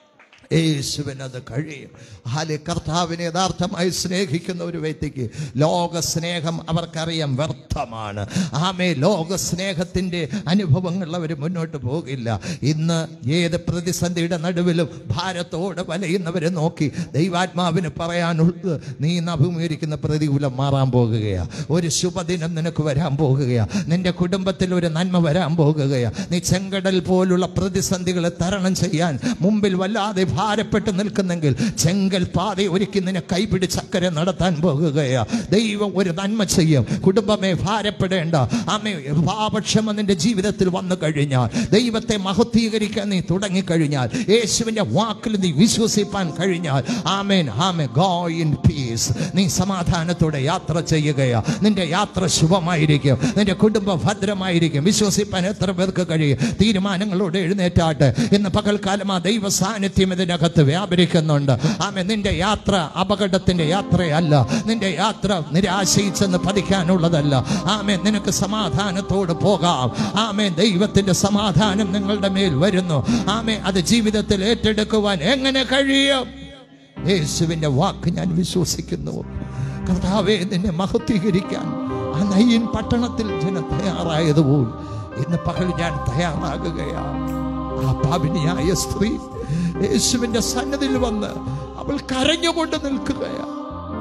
യേശുവിനത് കഴിയും ഹാലെ കർത്താവിനെ യഥാർത്ഥമായി സ്നേഹിക്കുന്ന ഒരു വ്യക്തിക്ക് ലോക സ്നേഹം അവർക്കറിയാം വ്യർത്ഥമാണ് ആമേ ലോക സ്നേഹത്തിൻ്റെ അനുഭവങ്ങൾ അവർ മുന്നോട്ട് പോകില്ല ഇന്ന് ഏത് പ്രതിസന്ധിയുടെ നടുവിലും ഭാരത്തോടെ വലയുന്നവരെ നോക്കി ദൈവാത്മാവിന് പറയാനുള്ളത് നീ ഇന്ന് അഭിമുഖീകരിക്കുന്ന പ്രതികൂലം മാറാൻ പോകുകയാ ഒരു ശുഭദിനം നിനക്ക് വരാൻ പോകുകയാ നിന്റെ കുടുംബത്തിൽ ഒരു നന്മ വരാൻ പോകുകയാ നീ ചെങ്കടൽ പോലുള്ള പ്രതിസന്ധികളെ തരണം ചെയ്യാൻ മുമ്പിൽ വല്ലാതെ ഭാരപ്പെട്ട് നിൽക്കുന്നെങ്കിൽ ചെങ്കൽ പാത ഒരുക്കി നിന്നെ കൈപിടിച്ചക്കരെ നടത്താൻ പോകുകയാ ദൈവം ഒരു നന്മ ചെയ്യും കുടുംബമേ ഭാരപ്പെടേണ്ട അമ്മേ പാപക്ഷമ നിന്റെ ജീവിതത്തിൽ വന്നു കഴിഞ്ഞാൽ ദൈവത്തെ മഹത്വീകരിക്കാൻ നീ തുടങ്ങിക്കഴിഞ്ഞാൽ യേശുവിന്റെ വാക്കിൽ നീ വിശ്വസിപ്പാൻ കഴിഞ്ഞാൽ ആമേൻ ആമേ ഗോ ഇൻ പീസ് നീ സമാധാനത്തോടെ യാത്ര ചെയ്യുകയാ നിന്റെ യാത്ര ശുഭമായിരിക്കും നിന്റെ കുടുംബം ഭദ്രമായിരിക്കും വിശ്വസിപ്പാൻ എത്ര പേർക്ക് കഴിയും തീരുമാനങ്ങളോട് എഴുന്നേറ്റാട്ടെ ഇന്ന് പകൽക്കാലം ആ ദൈവ സാന്നിധ്യം ഇതിനകത്ത് വ്യാപരിക്കുന്നുണ്ട് ആമേ നിന്റെ യാത്ര അപകടത്തിന്റെ യാത്രയല്ല നിന്റെ യാത്ര നിരാശയിച്ചെന്ന് പതിക്കാനുള്ളതല്ല ആമേ നിനക്ക് സമാധാനത്തോട് പോകാം ആമേ ദൈവത്തിന്റെ സമാധാനം നിങ്ങളുടെ മേൽ വരുന്നു ആമേ അത് ജീവിതത്തിൽ ഏറ്റെടുക്കുവാൻ എങ്ങനെ കഴിയും യേശുവിന്റെ വാക്ക് ഞാൻ വിശ്വസിക്കുന്നു കർത്താവെ നിന്നെ മഹത്വീകരിക്കാൻ ആ നയ്യൻ പട്ടണത്തിൽ ജനം തയ്യാറായതുപോൽ ഇന്ന് പകൽ ഞാൻ തയ്യാറാകുകയാണ് ആ പാപിനിയായ സ്ത്രീ യേശുവിന്റെ സന്നദ്ധിയിൽ വന്ന് അവൾ കരഞ്ഞുകൊണ്ട് നിൽക്കുകയാണ്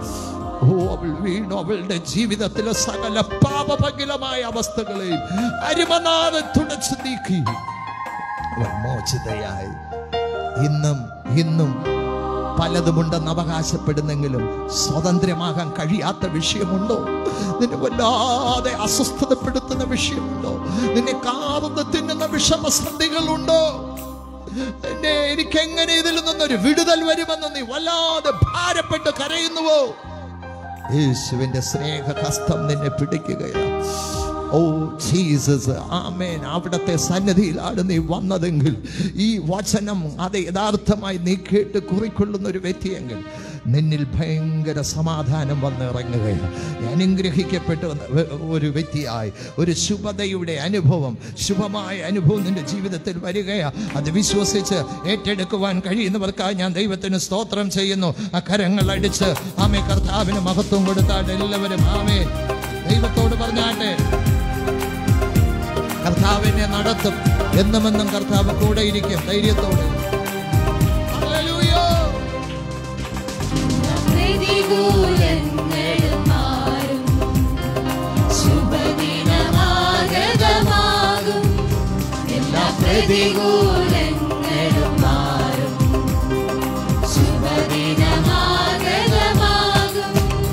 ഓ അവൾ വീണു അവളുടെ ജീവിതത്തിലെ സകല പാപഭകിലമായ അവസ്ഥകളെയും അരിമനാഥൻ തുടച്ചു നീക്കി അവൾ മോചിതയായി ഇന്നും ഇന്നും പലതുമുണ്ടെന്ന് അവകാശപ്പെടുന്നെങ്കിലും സ്വതന്ത്രമാകാൻ കഴിയാത്ത വിഷയമുണ്ടോ നിന്നെ വല്ലാതെ അസ്വസ്ഥതപ്പെടുത്തുന്ന വിഷയമുണ്ടോ നിന്നെ കാറുന്ന തിന്നുന്ന വിഷമസന്ധികളുണ്ടോ എന്നെ എനിക്ക് എങ്ങനെ ഇതിൽ നിന്നൊരു വിടുതൽ വരുമെന്ന് നീ വല്ലാതെ ഭാരപ്പെട്ട് കരയുന്നുവോ യേശുവിന്റെ സ്നേഹഹസ്തം നിന്നെ പിടിക്കുകയാണ് ഓ ജീസസ് ആമേൻ അവിടത്തെ സന്നദ്ധിയിലാണ് നീ വന്നതെങ്കിൽ ഈ വചനം അത് യഥാർത്ഥമായി നീ കേട്ട് കുറിക്കൊള്ളുന്ന ഒരു വ്യക്തിയെങ്കിൽ നിന്നിൽ ഭയങ്കര സമാധാനം വന്നിറങ്ങുകയാണ് അനുഗ്രഹിക്കപ്പെട്ട ഒരു വ്യക്തിയായി ഒരു ശുഭതയുടെ അനുഭവം ശുഭമായ അനുഭവം നിന്റെ ജീവിതത്തിൽ വരികയാ അത് വിശ്വസിച്ച് ഏറ്റെടുക്കുവാൻ കഴിയുന്നവർക്കായി ഞാൻ ദൈവത്തിന് സ്തോത്രം ചെയ്യുന്നു ആ കരങ്ങൾ അടിച്ച് ആമേ കർത്താവിന് മഹത്വം കൊടുത്താട്ടെ എല്ലാവരും ആമേ ദൈവത്തോട് പറഞ്ഞാട്ടെ കർത്താവിനെ നടത്തും എന്നുമെന്നും കർത്താവ് കൂടെ ഇരിക്കും ധൈര്യത്തോടെ Hallelujah.
പ്രതികൂലങ്ങളും മാറും ശുഭദിനമാഗതമാകും എല്ലാ പ്രതികൂലങ്ങളും മാറും ശുഭദിനമാഗതമാകും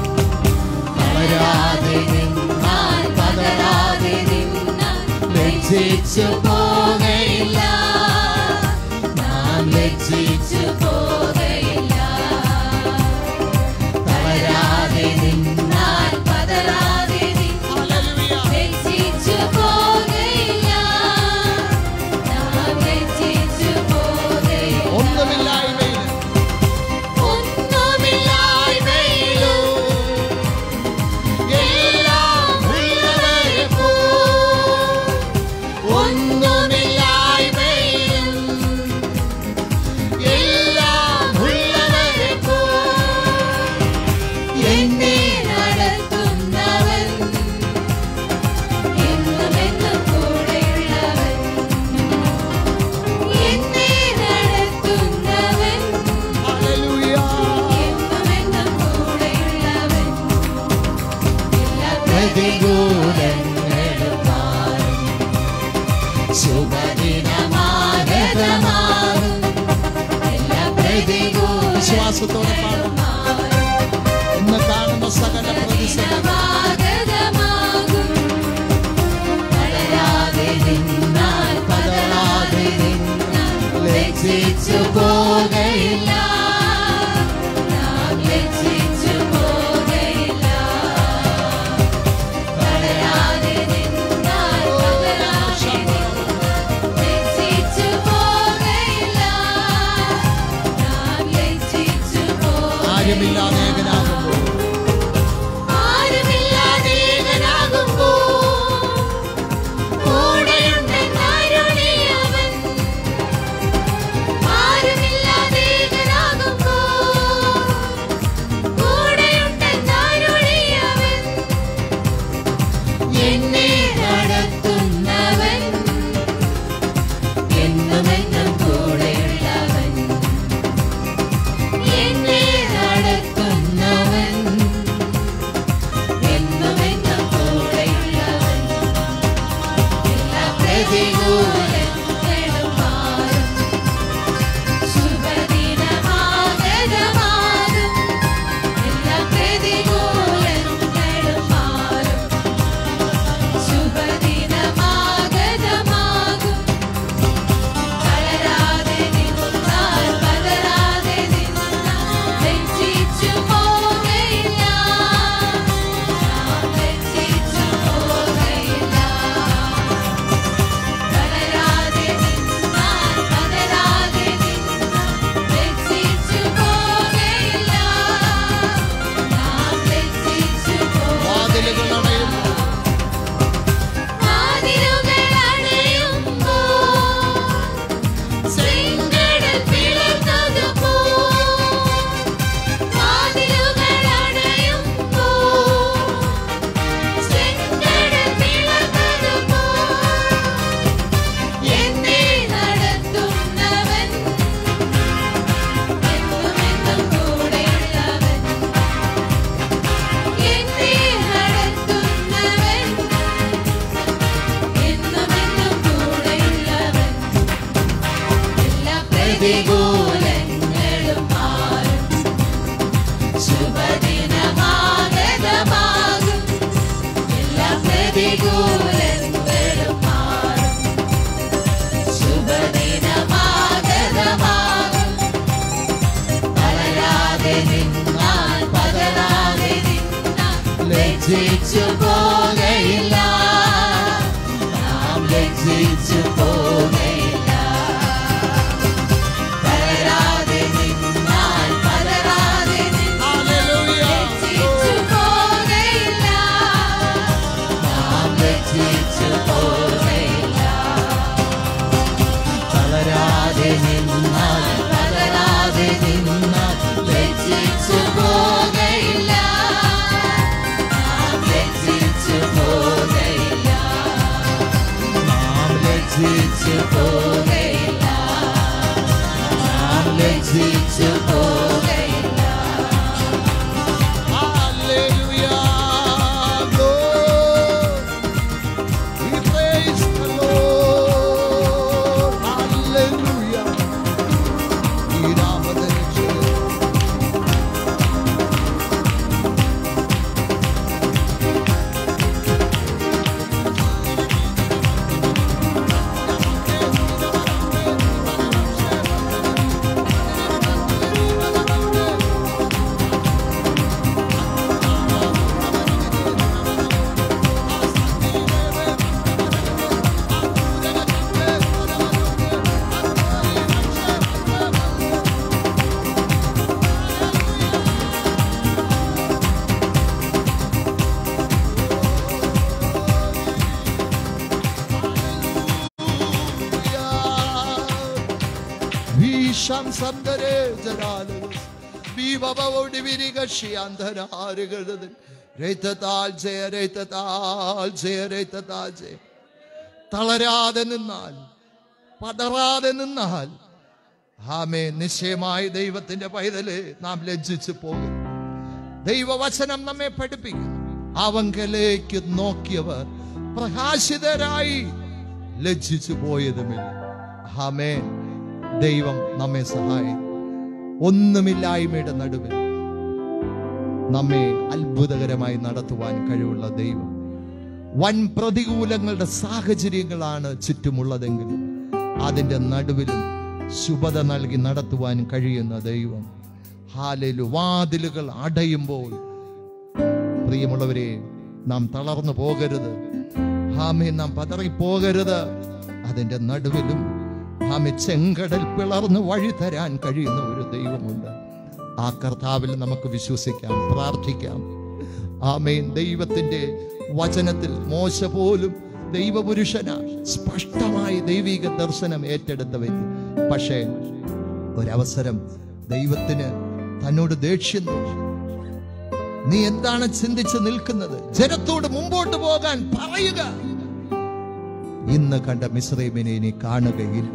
വളരാതെ നിന്നാൽ പതരാതെ നിന്നാൽ ലജ്ജിച്ചു പോകയില്ല നാം ലജ്ജിച്ചു പോകയില്ല തളരാതെ നിന്നാൽ പതരാതെ നിന്നാൽ ലജ്ജിച്ചു പോകയില്ല നാം ലജ്ജിച്ചു പോകയില്ല
ഒന്നുമില്ലായ്മയിൽ
ഒന്നുമില്ലായ്മയിലും എല്ലാം ഉള്ളവരെ പോ ഒന്നുമില്ലായ്മയിലും എല്ലാം ഉള്ളവരെ പോ എന്നെ നടത്തുന്നവൻ എന്നുമെന്നും കൂടെയുള്ളവൻ എന്നെ നടത്തുന്നവൻ
Hallelujah.
എന്നുമെന്നും കൂടെയുള്ളവൻ എല്ലാ പ്രതികൂലങ്ങളും മാറും ശുഭദിനമാഗതമാകും എല്ലാ പ്രതികൂലങ്ങളും
വിശ്വാസത്തോടെ പാടും
മാറും
ഇന്ന് കാണുന്ന സകല പ്രതിസന്ധി
ശുഭദിനമാഗതമാകും പതരാതെ നിന്നാൽ പതരാതെ നിന്നാൽ ലജ്ജിച്ചു പോകയില്ല നാം ലജ്ജിച്ചു പോകയില്ല പതരാതെ നിന്നാൽ പതരാതെ നിന്നാൽ ലജ്ജിച്ചു പോകയില്ല നാം ലജ്ജിച്ചു പോകയില്ല
ആരുമില്ലാതെ ഏകനാകുമ്പോൾ
ആരുമില്ലാതേകനാകുമ്പോൾ കൂടെയുണ്ടെന്നരുളിയവൻ. ആരുമില്ലാതേകനാകുമ്പോൾ
പ്രതികൂലങ്ങളും മാറും ശുഭദിനമാഗതമാകും എല്ലാ പ്രതികൂലങ്ങളും മാറും ശുഭദിനമാഗതമാകും തളരാതെ നിന്നാൽ പതരാതെ നിന്നാൽ ലജ്ജിച്ചു പോകയില്ല നാം ലജ്ജിച്ചു പോകയില്ല തളരാതെ നിന്നാൽ പതരാതെ നിന്നാൽ ലജ്ജിച്ചു പോകയില്ല നാം ലജ്ജിച്ചു പോകയില്ല തളരാതെ നിന്നാൽ പതരാതെ നിന്നാൽ ലജ്ജിച്ചു പോകയില്ല നാം ലജ്ജിച്ചു പോകയില്ല നാം ലജ്ജിച്ചു പോകയില്ല നാം ലജ്ജിച്ചു പോകയില്ല
Hallelujah. Lord. We praise the Lord. Hallelujah. ഈ നാമധരിച്ച് വീശം സന്തരേ ജനാലു വിഭവോടി വിരികഷിയാന്തരാരുകളത് രൈത്തത്താൽ ജയ രൈത്തത്താൽ ജയ രൈത്തത്താൽ ജയ തളരാതെ നിന്നാൽ പതറാതെ നിന്നാൽ ആമേ നിശ്ചയമായി ദൈവത്തിന്റെ പൈതല് നാം ലജ്ജിച്ചു പോകും ദൈവവചനം നമ്മെ പഠിപ്പിക്കും അവങ്കലേക്ക് നോക്കിയവർ പ്രകാശിതരായി ലജ്ജിച്ചു പോയതുമില്ല ആമേൻ ദൈവം നമ്മെ സഹായിക്കും ഒന്നുമില്ലായ്മയുടെ നടുവിൽ നമ്മെ അത്ഭുതകരമായി നടത്തുവാൻ കഴിവുള്ള ദൈവം വൻ പ്രതികൂലങ്ങളുടെ സാഹചര്യങ്ങളാണ് ചുറ്റുമുള്ളതെങ്കിൽ അതിൻ്റെ നടുവിലും ശുഭത നൽകി നടത്തുവാൻ കഴിയുന്ന ദൈവം ഹാലലു വാതിലുകൾ അടയുമ്പോൾ പ്രിയമുള്ളവരെ നാം തളർന്നു പോകരുത് ഹാമെ നാം പതറിപ്പോകരുത് അതിൻ്റെ നടുവിലും ഹാമെ ചെങ്കടൽ പിളർന്ന് വഴി തരാൻ കഴിയുന്ന ഒരു ദൈവമുണ്ട് ആ കർത്താവിൽ നമുക്ക് വിശ്വസിക്കാം പ്രാർത്ഥിക്കാം ആമേൻ ദൈവത്തിന്റെ വചനത്തിൽ മോശ പോലും ദൈവപുരുഷന സ്പഷ്ടമായി ദൈവിക ദർശനം ഏറ്റെടുത്ത വ്യക്തി പക്ഷേ ഒരവസരം ദൈവത്തിന് തന്നോട് ദേഷ്യം തോന്നി നീ എന്താണ് ചിന്തിച്ച് നിൽക്കുന്നത് ജനത്തോട് മുമ്പോട്ട് പോകാൻ പറയുക ഇന്ന് കണ്ട മിശ്രൈമിനെ നീ കാണുകയില്ല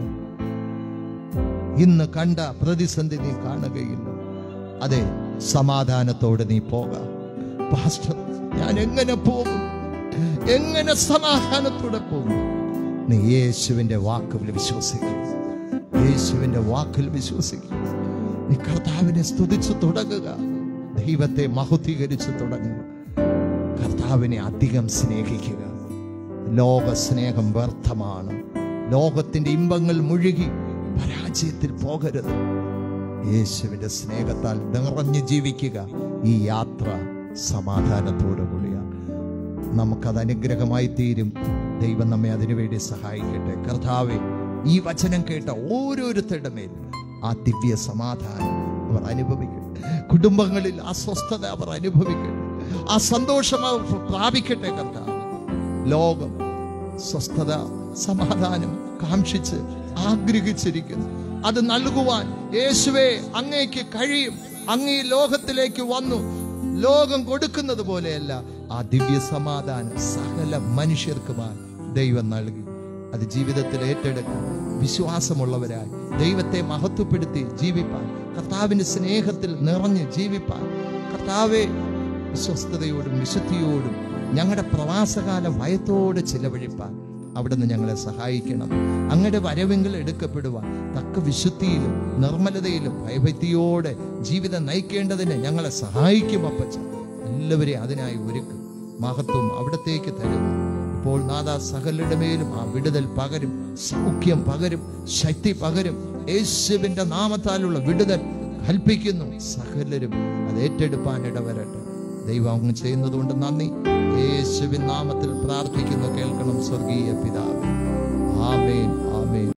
ഇന്ന് കണ്ട പ്രതിസന്ധി നീ കാണുകയില്ല അതെ സമാധാനത്തോടെ നീ പോകാം പാസ്റ്റർ ഞാൻ എങ്ങനെ പോകും എങ്ങനെ സമാധാനത്തോടെ പോകും നീ യേശുവിന്റെ വാക്കിൽ വിശ്വസിക്കും യേശുവിന്റെ വാക്കിൽ വിശ്വസിക്കും നീ കർത്താവിനെ സ്തുതിച്ചു തുടങ്ങുക ദൈവത്തെ മഹുദ്ധീകരിച്ചു തുടങ്ങുക കർത്താവിനെ അധികം സ്നേഹിക്കുക ലോക സ്നേഹം വ്യർത്ഥമാണ് ലോകത്തിന്റെ ഇമ്പങ്ങൾ മുഴുകി പരാജയത്തിൽ പോകരുത് യേശുവിന്റെ സ്നേഹത്താൽ നിറഞ്ഞു ജീവിക്കുക ഈ യാത്ര സമാധാനത്തോടു കൂടിയാണ് നമുക്കത് അനുഗ്രഹമായി തീരും ദൈവം നമ്മെ അതിനുവേണ്ടി സഹായിക്കട്ടെ കർത്താവെ ഈ വചനം കേട്ട ഓരോരുത്തരുടെ മേൽ ആ ദിവ്യ സമാധാനം അവർ അനുഭവിക്കട്ടെ കുടുംബങ്ങളിൽ അസ്വസ്ഥത അവർ അനുഭവിക്കട്ടെ ആ സന്തോഷം അവർ പ്രാപിക്കട്ടെ കർത്താവ് ലോകം സ്വസ്ഥത സമാധാനം കാക്ഷിച്ച് ആഗ്രഹിച്ചിരിക്കുന്നു അത് നൽകുവാൻ യേശുവെ അങ്ങേക്ക് കഴിയും അങ്ങ് ഈ ലോകത്തിലേക്ക് വന്നു ലോകം കൊടുക്കുന്നത് പോലെയല്ല ആ ദിവ്യ സമാധാനം സകല മനുഷ്യർക്കുമായി ദൈവം നൽകി അത് ജീവിതത്തിൽ ഏറ്റെടുക്കാൻ വിശ്വാസമുള്ളവരായി ദൈവത്തെ മഹത്വപ്പെടുത്തി ജീവിപ്പാൻ കർത്താവിന്റെ സ്നേഹത്തിൽ നിറഞ്ഞ് ജീവിപ്പാൻ കർത്താവെ വിശ്വസ്തയോടും വിശുദ്ധിയോടും ഞങ്ങളുടെ പ്രവാസകാല ഭയത്തോട് ചിലവഴിപ്പാൻ അവിടുന്ന് ഞങ്ങളെ സഹായിക്കണം അങ്ങയുടെ വരവെങ്കിൽ എടുക്കപ്പെടുവാൻ തക്ക വിശുദ്ധിയിലും നിർമ്മലതയിലും ഭയഭക്തിയോടെ ജീവിതം നയിക്കേണ്ടതിന് ഞങ്ങളെ സഹായിക്കും അപ്പച്ച എല്ലാവരെയും അതിനായി ഒരുക്കും മഹത്വം അവിടത്തേക്ക് തരുന്നു ഇപ്പോൾ നാദാ സകലരുടെ മേലും ആ വിടുതൽ പകരും സൗഖ്യം പകരും ശക്തി പകരും യേശുവിന്റെ നാമത്താലുള്ള വിടുതൽ കൽപ്പിക്കുന്നു സകലരും അത് ഏറ്റെടുപ്പാൻ ഇടവരട്ടെ ദൈവം അങ്ങ് ചെയ്യുന്നതുകൊണ്ട് നന്ദി യേശുവിൻ നാമത്തിൽ പ്രാർത്ഥിക്കുന്നു കേൾക്കണം സ്വർഗീയ പിതാവ് ആമേൻ ആമേൻ